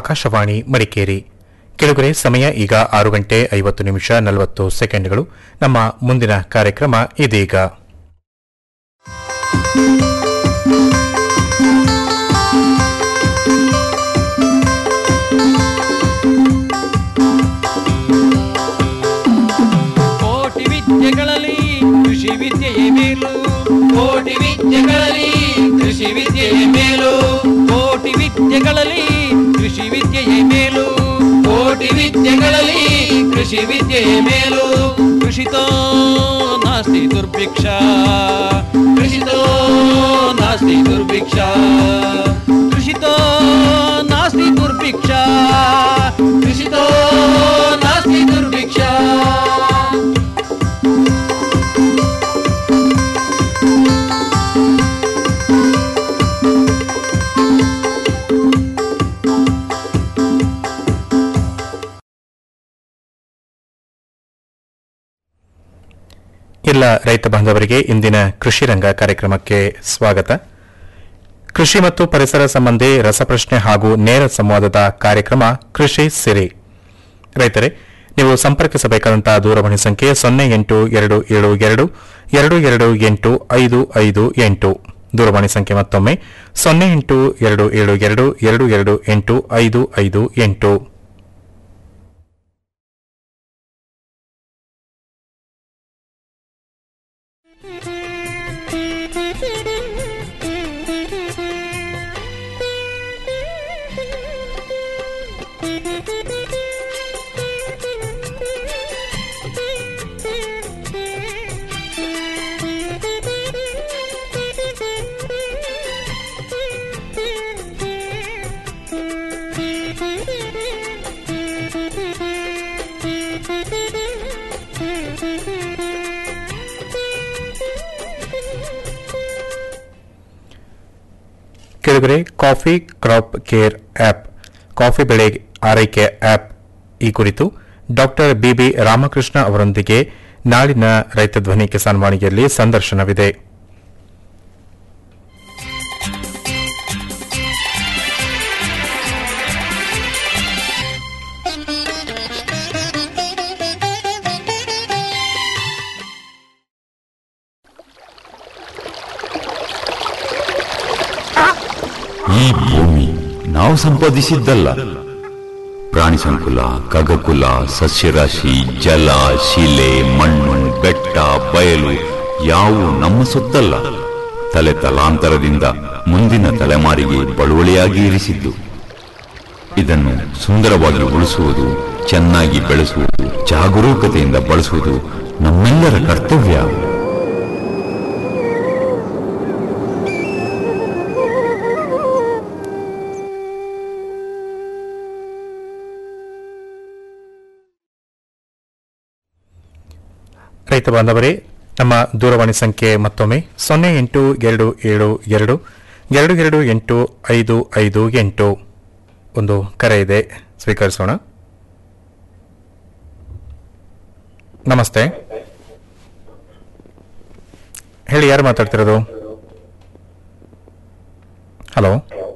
ಆಕಾಶವಾಣಿ ಮಡಿಕೇರಿ ಕೆಳಗರೆ ಸಮಯ ಈಗ ಆರು ಗಂಟೆ ಐವತ್ತು ನಿಮಿಷ ನಲವತ್ತು ಸೆಕೆಂಡ್ಗಳು ನಮ್ಮ ಮುಂದಿನ ಕಾರ್ಯಕ್ರಮ ಇದೀಗ ಕೋಟಿ ವಿದ್ಯೆಗಳಲ್ಲಿ ಕೃಷಿ ವಿದ್ಯೆಯೇ ಮೇಲು ಕೋಟಿ ವಿದ್ಯೆಗಳಲ್ಲಿ ಕೃಷಿ ವಿದ್ಯೆಯೇ ಮೇಲು ಕೋಟಿ ವಿದ್ಯೆಗಳಲ್ಲಿ ಕೃಷಿ ವಿದ್ಯೆಯೇ ಮೇಲು ಕೋಟಿ ವಿದ್ಯೆಗಳಲ್ಲಿ ಕೃಷಿ ವಿದ್ಯೆಯೇ ಮೇಲು ಕೃಷಿತೋ ನಾಸ್ತಿ ದುರ್ಭಿಕ್ಷ ಕೃಷಿತೋ ನಾಸ್ತಿ ದುರ್ಭಿಕ್ಷ ಕೃಷಿತೋ ನಾಸ್ತಿ ದುರ್ಭಿಕ್ಷ ಕೃಷಿತೋ ನಾಸ್ತಿ ದುರ್ಭಿಕ್ಷ ಎಲ್ಲ ರೈತ ಬಾಂಧವರಿಗೆ ಇಂದಿನ ಕೃಷಿ ರಂಗ ಕಾರ್ಯಕ್ರಮಕ್ಕೆ ಸ್ವಾಗತ ಕೃಷಿ ಮತ್ತು ಪರಿಸರ ಸಂಬಂಧಿ ರಸಪ್ರಶ್ನೆ ಹಾಗೂ ನೇರ ಸಂವಾದದ ಕಾರ್ಯಕ್ರಮ ಕೃಷಿ ಸಿರಿ ರೈತರೇ ನೀವು ಸಂಪರ್ಕಿಸಬೇಕಾದಂತಹ ದೂರವಾಣಿ ಸಂಖ್ಯೆ ಸೊನ್ನೆ ಎಂಟು ಎರಡು ಏಳು ಎರಡು ಎರಡು ಎರಡು ಎಂಟು ಐದು ಐದು ಎಂಟು ದೂರವಾಣಿ ಸಂಖ್ಯೆ ಮತ್ತೊಮ್ಮೆ ಸೊನ್ನೆ ಎಂಟು ಎರಡು ಏಳು ಎರಡು ಎರಡು ಎರಡು ಎಂಟು ಐದು ಐದು ಎಂಟು ಕೆಳಗರೆ coffee crop care app coffee ಬೆಳೆ ಆರೈಕೆ ಆಪ್ ಈ ಕುರಿತು ಡಾಕ್ಟರ್ ಬಿಬಿ ರಾಮಕೃಷ್ಣ ಅವರೊಂದಿಗೆ ನಾಳಿನ ರೈತ ಧ್ವನಿ ಕಿಸಾನ್ ವಾಣಿಯಲ್ಲಿ ಸಂದರ್ಶನವಿದೆ ಈ ಭೂಮಿ ನಾವು ಸಂಪಾದಿಸಿದ್ದಲ್ಲ ಪ್ರಾಣಿ ಸಂಕುಲ ಖಗಕುಲ ಸಸ್ಯರಾಶಿ ಜಲ ಶಿಲೆ ಮಣ್ಣು ಬೆಟ್ಟ ಬಯಲು ಯಾವು ನಮ್ಮ ಸೊತ್ತಲ್ಲ ತಲೆ ತಲಾಂತರದಿಂದ ಮುಂದಿನ ತಲೆಮಾರಿಗೆ ಬಳುವಳಿಯಾಗಿ ಇರಿಸಿದ್ದು ಇದನ್ನು ಸುಂದರವಾಗಿ ಉಳಿಸುವುದು ಚೆನ್ನಾಗಿ ಬೆಳೆಸುವುದು ಜಾಗರೂಕತೆಯಿಂದ ಬಳಸುವುದು ನಮ್ಮೆಲ್ಲರ ಕರ್ತವ್ಯ ರೈತ ಬಾಂಧವರೇ ನಮ್ಮ ದೂರವಾಣಿ ಸಂಖ್ಯೆ ಮತ್ತೊಮ್ಮೆ ಸೊನ್ನೆ ಎಂಟು ಎರಡು ಏಳು ಎರಡು ಎರಡು ಎರಡು ಎಂಟು ಐದು ಐದು ಎಂಟು ಒಂದು ಕರೆ ಇದೆ ಸ್ವೀಕರಿಸೋಣ ನಮಸ್ತೆ ಹೇಳಿ ಯಾರು ಮಾತಾಡ್ತಿರೋದು ಹಲೋ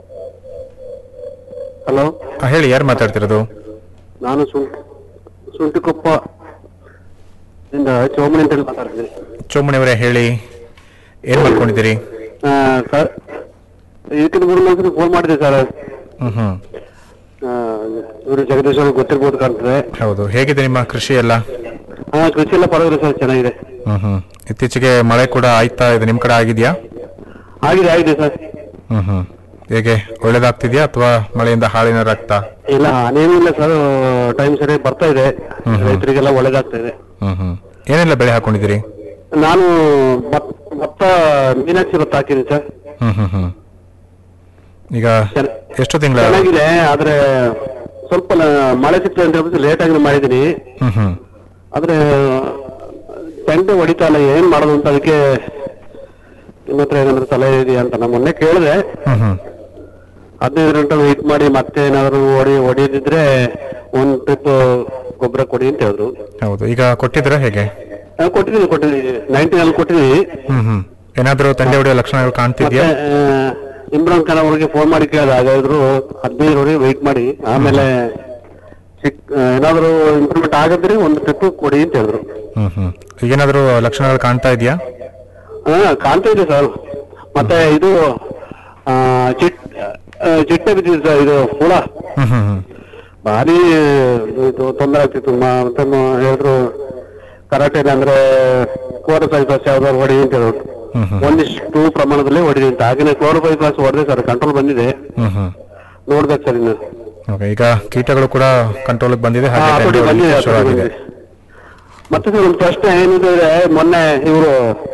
ಹಲೋ ಆ, ಹೇಳಿ ಯಾರು ಮಾತಾಡ್ತಿರೋದು ನಾನು ಸುಂಟ್ ಸುಂಟಿಕೊಪ್ಪ ಇಂದ ಚೋಮನಿ ಅಂತ ಹೇಳಿ ಮಾತಾಡ್ತೀನಿ ಚೋಮಣಿಯವರೇ ಹೇಳಿ ಏನು ಮಾಡ್ಕೊಂಡಿದ್ದೀರಿ ಆ, ಸರ್ ಇದಕ್ಕಿಂತ ಮೂರು ಮಾಸ ಫೋನ್ ಮಾಡಿದೆ ಸರ್ ಹ್ಮ್ ಹ್ಮ್ ಇವರು ಜಗದೀಶ್ ಅವ್ರಿಗೆ ಗೊತ್ತಿರ್ಬೋದು ಕಾಣ್ತದೆ ಹೌದು ಹೇಗಿದೆ ನಿಮ್ಮ ಕೃಷಿ ಎಲ್ಲ ಹಾ ಕೃಷಿ ಎಲ್ಲ ಪರವಾಗಿಲ್ಲ ಸರ್ ಚೆನ್ನಾಗಿದೆ ಹ್ಮ್ ಹ್ಮ್ ಇತ್ತೀಚೆಗೆ ಮಳೆ ಕೂಡ ಆಯ್ತಾ ಇದೆ ನಿಮ್ ಕಡೆ ಆಗಿದ್ಯಾ ಆಗಿದೆ ಆಗಿದೆ ಸರ್ ಹ್ಮ್ ಹ್ಮ್ ಹೇಗೆ ಒಳ್ಳೇದಾಗ್ತಿದ್ಯಾ ಅಥವಾ ಮಳೆಯಿಂದ ಹಾಳೇನಾರಾಗ್ತಾ ಇಲ್ಲ ಹಾನೇನೂ ಇಲ್ಲ ಸರ್ ಟೈಮ್ ಸರಿಯಾಗಿ ಬರ್ತಾ ಇದೆ ರೈತರಿಗೆಲ್ಲ ಒಳ್ಳೇದಾಗ್ತಾ ಇದೆ ಹ್ಮ್ ಹ್ಮ್ ಏನೆಲ್ಲ ಬೆಳೆ ಹಾಕೊಂಡಿದ್ದೀರಿ ನಾನು ಭತ್- ಭತ್ತ ಮೀನಾಕ್ಷಿ ಭತ್ತ ಹಾಕಿದ್ದೀನಿ ಸರ್ ಹ್ಮ್ ಹ್ಮ್ ಹ್ಮ್ ಈಗ ಚೆನ್ನ- ಎಷ್ಟು ತಿಂಗಳ ಚೆನ್ನಾಗಿದೆ ಆದ್ರೆ ಸ್ವಲ್ಪ ನ- ಮಳೆ ಸಿಗ್ತದೆ ಅಂತ ಹೇಳ್ಬಿಟ್ಟು ಲೇಟ್ ಆಗಿ ಮಾಡಿದ್ದೀನಿ ಹ್ಮ್ ಹ್ಮ್ ಆದ್ರೆ ಟೆಂಟ್ ಹೊಡಿತಾ ಇಲ್ಲ ಏನ್ ಮಾಡೋದು ಅಂತ ಅದಕ್ಕೆ ನಿಮ್ಮ ಹತ್ರ ಏನಾದ್ರು ಸಲಹೆ ಇದೆಯಾ ಅಂತ ನಾನು ಮೊನ್ನೆ ಕೇಳಿದೆ ಹ್ಮ್ ಹ್ಮ್ ಹದಿನೈದು ಗಂಟೆ ವೆಯ್ಟ್ ಮಾಡಿ ಮತ್ತೆ ಏನಾದ್ರು ಹೊಡಿ ಹೊಡಿದಿದ್ರೆ ಒಂದ್ ಟ್ರಿಪ್ ಗೊಬ್ಬರ ಕೊಡಿ ಅಂತ ಹೇಳಿದ್ರು ಹೌದು ಈಗ ಕೊಟ್ಟಿದ್ರ ಹೇಗೆ ಆ, ಕೊಟ್ಟಿದ್ದೀನಿ ಕೊಟ್ಟಿದ್ದೀನಿ ನೈನ್ಟೀನ್ ಅಲ್ಲಿ ಕೊಟ್ಟಿದ್ದೀನಿ ಹ್ಮ್ ಹ್ಮ್ ಏನಾದ್ರೂ ತಂಡೆ ಹೊಡೆಯೋ ಲಕ್ಷಣಗಳು ಮತ್ತೆ ಕಾಣ್ತಿದ್ಯಾ ಆ, ಇಮ್ರಾನ್ ಖಾನ್ ಅವ್ರಿಗೆ ಫೋನ್ ಮಾಡಿ ಕೇಳಿದೆ ಹಾಗಾದ್ರು ಹದಿನೈದರವರೆಗೆ ವೆಯ್ಟ್ ಮಾಡಿ ಆಮೇಲೆ ಸಿಕ್ ಏನಾದ್ರು ಇಂಪ್ರೂವ್ಮೆಂಟ್ ಆಗಿದ್ರೆ ಒಂದು ಟ್ರಿಪ್ ಕೊಡಿ ಅಂತ ಹೇಳಿದ್ರು ಹ್ಮ್ ಹ್ಮ್ ಈಗೇನಾದರೂ ಲಕ್ಷಣಗಳು ಕಾಣ್ತಾ ಇದೆಯಾ ಹಾ ಕಾಣ್ತಾ ಇದೆ ಸರ್ ಮತ್ತೆ ಇದು ಆ, ಚಿಟ್ ಆ, ಚಿಟ್ಟೆ ಬಿದ್ದಿದೆ ಸರ್ ಇದು ಹುಳ ಹ್ಮ್ ಹ್ಮ್ ಹ್ಮ್ ಭಾರಿ ಇದು ತೊಂದರೆ ಆಗ್ತಿತ್ತು ಮ- ಮತ್ತೆ ಮ- ಹೇಳಿದ್ರು ಕರಾಟೆ ಅಂದ್ರೆ ಕ್ಲೋರೋಫೈಫಾಸ್ ಯಾವ್ದಾದ್ರು ಹೊಡಿ ಅಂತ ಹೇಳಿದ್ರು ಹ್ಮ್ ಹ್ಮ್ ಒಂದಿಷ್ಟು ಪ್ರಮಾಣದಲ್ಲಿ ಹೊಡಿದೆ ಅಂತ ಹಾಗೆ ಕ್ಲೋರೋಫೈಫಾಸ್ ಹೊಡೆದೆ ಸರ್ ಕಂಟ್ರೋಲ್ ಬಂದಿದೆ ಹ್ಮ್ ಹ್ಮ್ ನೋಡ್ಬೇಕು ಸರ್ ಇನ್ನು ಓಕೆ ಈಗ ಕೀಟಗಳು ಕೂಡ ಕಂಟ್ರೋಲ್ಗೆ ಬಂದಿದೆ ಹಾ, ಹಾಗೆ ಹತೋಟಿ ಟೆಂಡರ್ ಬಂದಿದೆ, ಹತೋಟಿ ಶುರುವಾಗಿದೆ ಬಂದಿದೆ. ಮತ್ತೆ ಸರ್ ಒಂದು ಪ್ರಶ್ನೆ ಏನಿದೆ ಮೊನ್ನೆ ಇವರು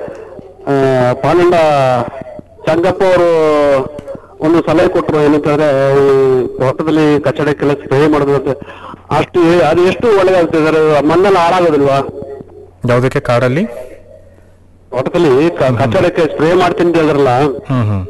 ಪಾಲಂಡ ಸಂಗಪ್ಪ ಅವರು ಒಂದು ಸಲಹೆ ಕೊಟ್ಟರು ಏನಂತಂದ್ರೆ ಈ ತೋಟದಲ್ಲಿ ಕಚ್ಚಡಕ್ಕೆಲ್ಲ ಸ್ಪ್ರೇ ಮಾಡೋದು ಅಂತ ಅಷ್ಟು ಏ- ಅದು ಎಷ್ಟು ಒಳ್ಳೆದಾಗ್ತದೆ ಸರ್ ಮಣ್ಣೆಲ್ಲ ಹಾಳಾಗೋದಿಲ್ವಾ ಯಾವುದಕ್ಕೆ ಕಾಡಲ್ಲಿ ತೋಟದಲ್ಲಿ ಕ- ಕಚ್ಚಡಕ್ಕೆ ಸ್ಪ್ರೇ ಮಾಡ್ತೀನಿ ಅಂತ ಹೇಳಿದ್ರಲ್ಲ ಹ್ಮ್ ಹ್ಮ್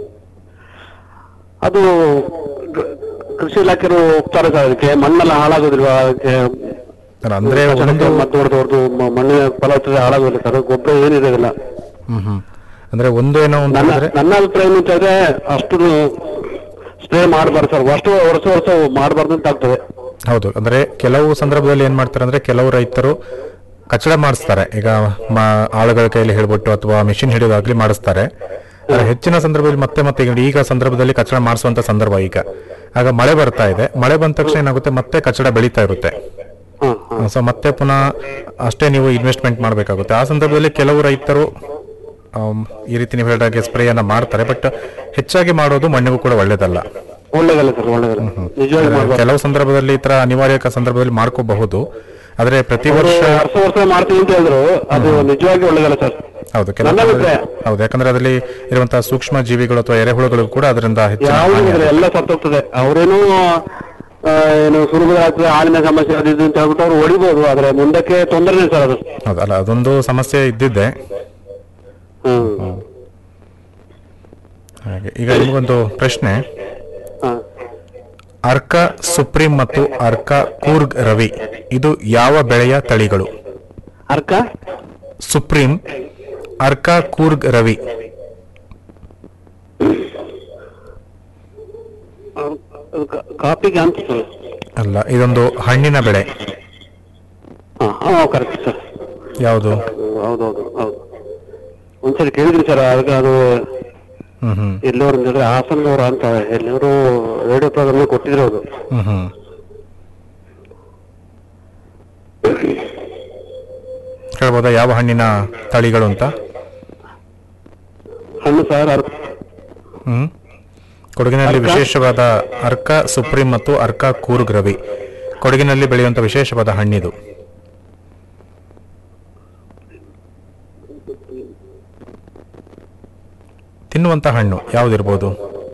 ಅದು ಗ- ಕೃಷಿ ಇಲಾಖೆರು ಹೋಗ್ತಾರೆ ಸರ್ ಅದಕ್ಕೆ ಮಣ್ಣೆಲ್ಲ ಹಾಳಾಗೋದಿಲ್ವಾ ಅದಕ್ಕೆ ಸರ್, ಅಂದ್ರೆ ಕಚ್ಚಡಕ್ಕೆ ಒಂದು ಮತ್ತೆ ಹೊಡೆದು ಹೊಡೆದು ಮ- ಮಣ್ಣಿನ ಫಲವತ್ತತೆ ಹಾಳಾಗೋದಿಲ್ಲ ಸರ್ ಗೊಬ್ಬರ ಏನಿರೋದಿಲ್ಲ ಹ್ಮ್ ಹ್ಮ್ ಅಂದ್ರೆ ಒಂದು ಏನೋ ಒಂದು ನನ್ನ ಹೇಳಿದ್ರೆ ನನ್ನ ಅಭಿಪ್ರಾಯ ಏನು ಅಂತಂದ್ರೆ ಅಷ್ಟು ಸ್ಪ್ರೇ ಮಾಡಬಾರ್ದು ಸರ್ ಅಷ್ಟು ವರ್ಷ ವರ್ಷ ಮಾಡಬಾರ್ದು ಅಂತ ಆಗ್ತದೆ ಹೌದು ಅಂದ್ರೆ ಕೆಲವು ಸಂದರ್ಭದಲ್ಲಿ ಏನ್ ಮಾಡ್ತಾರೆ ಅಂದ್ರೆ ಕೆಲವು ರೈತರು ಕಚ್ಚಡ ಮಾಡಿಸ್ತಾರೆ ಈಗ ಮ- ಆಳುಗಳ ಕೈಯಲ್ಲಿ ಹೇಳ್ಬಿಟ್ಟು ಅಥವಾ ಮಿಷಿನ್ ಹಿಡಿಯೋದಾಗ್ಲಿ ಮಾಡಿಸ್ತಾರೆ ಆದ್ರೆ ಹೆಚ್ಚಿನ ಸಂದರ್ಭದಲ್ಲಿ ಮತ್ತೆ ಮತ್ತೆ ಈಗ ಈಗ ಸಂದರ್ಭದಲ್ಲಿ ಕಚ್ಚಡ ಮಾಡಿಸುವಂತ ಸಂದರ್ಭ ಈಗ ಆಗ ಮಳೆ ಬರ್ತಾ ಇದೆ ಮಳೆ ಬಂದ ತಕ್ಷಣ ಏನಾಗುತ್ತೆ ಮತ್ತೆ ಕಚ್ಚಡ ಬೆಳೀತಾ ಇರುತ್ತೆ ಹಾ ಹಾ ಸೊ ಮತ್ತೆ ಪುನಃ ಅಷ್ಟೇ ನೀವು ಇನ್ವೆಸ್ಟ್ಮೆಂಟ್ ಮಾಡಬೇಕಾಗುತ್ತೆ ಆ ಸಂದರ್ಭದಲ್ಲಿ ಕೆಲವು ರೈತರು ಆಮ್, ಈ ರೀತಿ ನೀವು ಹೇಳಿದಾಗೆ ಸ್ಪ್ರೇಯನ್ನ ಮಾಡ್ತಾರೆ ಬಟ್ ಹೆಚ್ಚಾಗಿ ಮಾಡೋದು ಮಣ್ಣಿಗೂ ಕೂಡ ಒಳ್ಳೇದಲ್ಲ ಒಳ್ಳೇದಲ್ಲ ಸರ್ ಒಳ್ಳೇದಲ್ಲ ನಿಜವಾಗಿ ಮಾಡಬಾರ್ದು ಕೆಲವು ಸಂದರ್ಭದಲ್ಲಿ ಈ ತರ ಅನಿವಾರ್ಯ ಕ- ಸಂದರ್ಭದಲ್ಲಿ ಮಾಡ್ಕೋಬಹುದು ಆದ್ರೆ ಪ್ರತಿ ವರ್ಷ ವರ್ಷ ವರ್ಷ ಮಾಡ್ತೀವಿ ಅಂತ ಹೇಳಿದ್ರು ಅದು ನಿಜವಾಗಿ ಒಳ್ಳೇದಲ್ಲ ಸರ್ ಹೌದು ಕೆಲವು ನನ್ನ ಸಂದರ್ಭದಲ್ಲಿ- ಅಭಿಪ್ರಾಯ. ಹೌದು ಯಾಕಂದ್ರೆ ಅದರಲ್ಲಿ ಇರುವಂತಹ ಸೂಕ್ಷ್ಮ ಜೀವಿಗಳು ಅಥವಾ ಎರೆಹುಳುಗಳು ಕೂಡ ಅದರಿಂದ ಹೆಚ್ಚಿನ ಯಾವುದು ಹಾನಿ ಇದ್ರೆ ಎಲ್ಲ ಸತ್ತೋಗ್ತದೆ ಅವರೇನು ಏನು ಸುಲಭ ಆಗ್ತದೆ ಹಾಲಿನ ಸಮಸ್ಯೆ ಅದು ಇದು ಅಂತ ಹೇಳ್ಬಿಟ್ಟು ಅವ್ರು ಹೊಡಿಬೋದು ಆದ್ರೆ ಮುಂದಕ್ಕೆ ತೊಂದರೆನೇ ಸರ್ ಅದು ಹೌದು ಅಲ್ಲ ಅದೊಂದು ಸಮಸ್ಯೆ ಇದ್ದಿದ್ದೆ ಹ್ಮ್ ಹಾಗೆ ಈಗ ನಿಮಗೊಂದು ಪ್ರಶ್ನೆ ಹಾ ಅರ್ಕ ಸುಪ್ರೀಂ ಮತ್ತು ಅರ್ಕ ಕೂರ್ಗ್ ರವಿ ಇದು ಯಾವ ಬೆಳೆಯ ತಳಿಗಳು ಅರ್ಕ ಸುಪ್ರೀಂ ಅರ್ಕ ಕೂರ್ಗ್ ರವಿ ಅದು ಕಾ- ಕಾಪಿಗೆ ಅಂತ ಸರ್ ಅಲ್ಲ ಇದೊಂದು ಹಣ್ಣಿನ ಬೆಳೆ ಹಾ ಹಾ ಕರೆಕ್ಟ್ ಸರ್ ಯಾವುದು ಹೌದೌದು ಹೌದು ಒಂದ್ಸರಿ ಕೇಳಿದ್ರಿ ಸರ್ ಅದಕ್ಕೆ ಅದು ಹ್ಮ್ ಹ್ಮ್ ಎಲ್ಲವರು ಅಂದ್ರೆ ಹಾಸನದವ್ರು ಅಂತ ಎಲ್ಲವರು ರೇಡಿಯೋ ಪ್ರೋಗ್ರಾಮ್ ಕೊಟ್ಟಿದ್ರು ಅದು ಹ್ಮ್ ಹ್ಮ್ ಹೇಳ್ಬೋದಾ ಯಾವ ಹಣ್ಣಿನ ತಳಿಗಳು ಅಂತ ಹಣ್ಣು ಸರ್ ಅರ್ ಹ್ಮ್ ಕೊಡಗಿನಲ್ಲಿ ಅರ್ಕ? ವಿಶೇಷವಾದ ಅರ್ಕ ಸುಪ್ರೀಂ ಮತ್ತು ಅರ್ಕ ಕೂರ್ಗ್ ರವಿ ಕೊಡಗಿನಲ್ಲಿ ಬೆಳೆಯುವಂತ ವಿಶೇಷವಾದ ಹಣ್ಣಿದು ತಿನ್ನುವಂತ ಹಣ್ಣು ಯಾವ್ದಿರ್ಬೋದು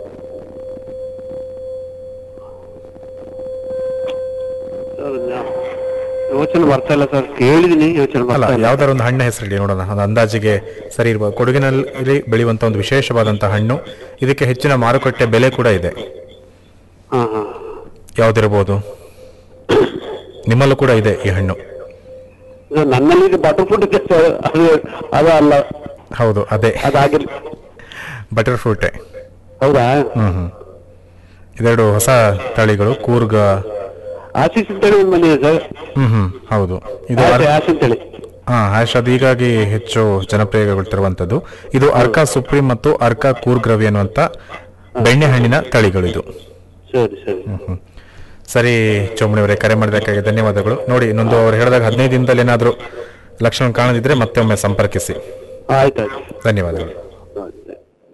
ಯೋಚನೆ ಬರ್ತಾ ಇಲ್ಲ ಸರ್ ಕೇಳಿದೀನಿ ಯೋಚನೆ ಅಲ್ಲ ಬರ್ತಾ ಇಲ್ಲ ಯಾವ್ದಾರ ಒಂದು ಹಣ್ಣ ಹೆಸರು ಹೇಳಿ ನೋಡೋಣ ಅದು ಅಂದಾಜಿಗೆ ಸರಿ ಇರ್ಬೋದು ಕೊಡಗಿನಲ್ಲಿ ಬೆಳೆಯುವಂತ ಒಂದು ವಿಶೇಷವಾದಂತ ಹಣ್ಣು ಇದಕ್ಕೆ ಹೆಚ್ಚಿನ ಮಾರುಕಟ್ಟೆ ಬೆಲೆ ಕೂಡ ಇದೆ ಹಾ ಹಾ ಯಾವ್ದಿರ್ಬೋದು ನಿಮ್ಮಲ್ಲೂ ಕೂಡ ಇದೆ ಈ ಹಣ್ಣು ಇದು ನನ್ನಲ್ಲಿ ಇದು ಬಟರ್ ಫ್ರೂಟ್ ಇದೆ ಸರ್ ಅದು ಅದು ಅಲ್ಲ ಹೌದು ಅದೇ ಅದಾಗಿಲ್ಲ ಬಟರ್ ಫ್ರೂಟೆ ಹೌದಾ ಹ್ಮ್ ಹ್ಮ್ ಇದೆರಡು ಹೊಸ ತಳಿಗಳು ಕೂರ್ಗ ಆಶೀಸ್ ಅಂತೇಳಿ ಒಂದು ಬಂದಿದೆ ಸರ್ ಹ್ಮ್ ಹ್ಮ್ ಹೌದು ಇದು ಅರ್- ಆಶ್ ಅಂತೇಳಿ ಹಾ ಹ್ಯಾಶ್ ಅದು ಹೀಗಾಗಿ ಹೆಚ್ಚು ಜನಪ್ರಿಯಗೊಳ್ತಿರುವಂತದ್ದು ಇದು ಅರ್ಕ ಸುಪ್ರೀಂ ಮತ್ತು ಅರ್ಕ ಕೂರ್ಗ್ ರವಿ ಅನ್ನುವಂತ ಬೆಣ್ಣೆಹಣ್ಣಿನ ತಳಿಗಳು ಇದು ಸರಿ ಸರಿ ಹ್ಮ್. ಸರಿ ಚೌಮಣಿ ಅವರೇ ಕರೆ ಮಾಡಿದ್ದಕ್ಕಾಗಿ ಧನ್ಯವಾದಗಳು ನೋಡಿ ಇನ್ನೊಂದು ಅವ್ರು ಹೇಳಿದಾಗ ಹದಿನೈದು ದಿನದಲ್ಲಿ ಏನಾದರೂ ಲಕ್ಷಣ ಕಾಣದಿದ್ರೆ ಮತ್ತೆ ಒಮ್ಮೆ ಸಂಪರ್ಕಿಸಿ ಆಯ್ತಾಯ್ತು ಧನ್ಯವಾದಗಳು ಆಯ್ತು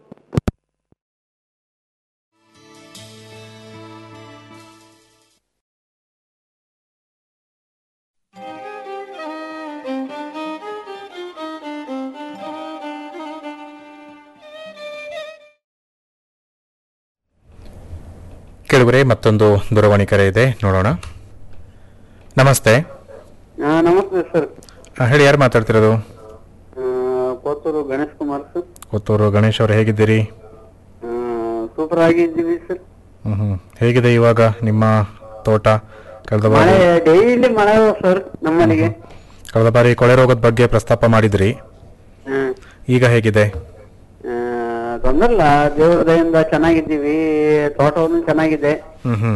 ಕೇಳುವರೆ ಮತ್ತೊಂದು ದೂರವಾಣಿ ಕರೆ ಇದೆ ನೋಡೋಣ ನಮಸ್ತೆ ಹಾ ನಮಸ್ತೆ ಸರ್ ಆ, ಹೇಳಿ ಯಾರು ಮಾತಾಡ್ತಿರೋದು ಕೋತೂರು ಗಣೇಶ್ ಕುಮಾರ್ ಸರ್ ಕೊತ್ತೂರು ಗಣೇಶ್ ಅವರು ಹೇಗಿದ್ದೀರಿ ಸೂಪರ್ ಆಗಿದ್ದೀವಿ ಸರ್ ಹ್ಮ್ ಹ್ಮ್ ಹೇಗಿದೆ ಇವಾಗ ನಿಮ್ಮ ತೋಟ ಕಳೆದ ಮಳೆ ಬಾರಿ ಡೈಲಿ ಮಳೆ ಸರ್ ನಮ್ಮನೆಗೆ ಕಳೆದ ಬಾರಿ ಕೊಳೆ ರೋಗದ ಬಗ್ಗೆ ಪ್ರಸ್ತಾಪ ಮಾಡಿದ್ರಿ ಹ್ಮ್ ಈಗ ಹೇಗಿದೆ ಆ, ತೊಂದ್ರೆ ಇಲ್ಲ ದೇವ್ರ ದಯಿಂದ ಚೆನ್ನಾಗಿದ್ದೀವಿ ತೋಟವನ್ನು ಚೆನ್ನಾಗಿದೆ ಹ್ಮ್ ಹ್ಮ್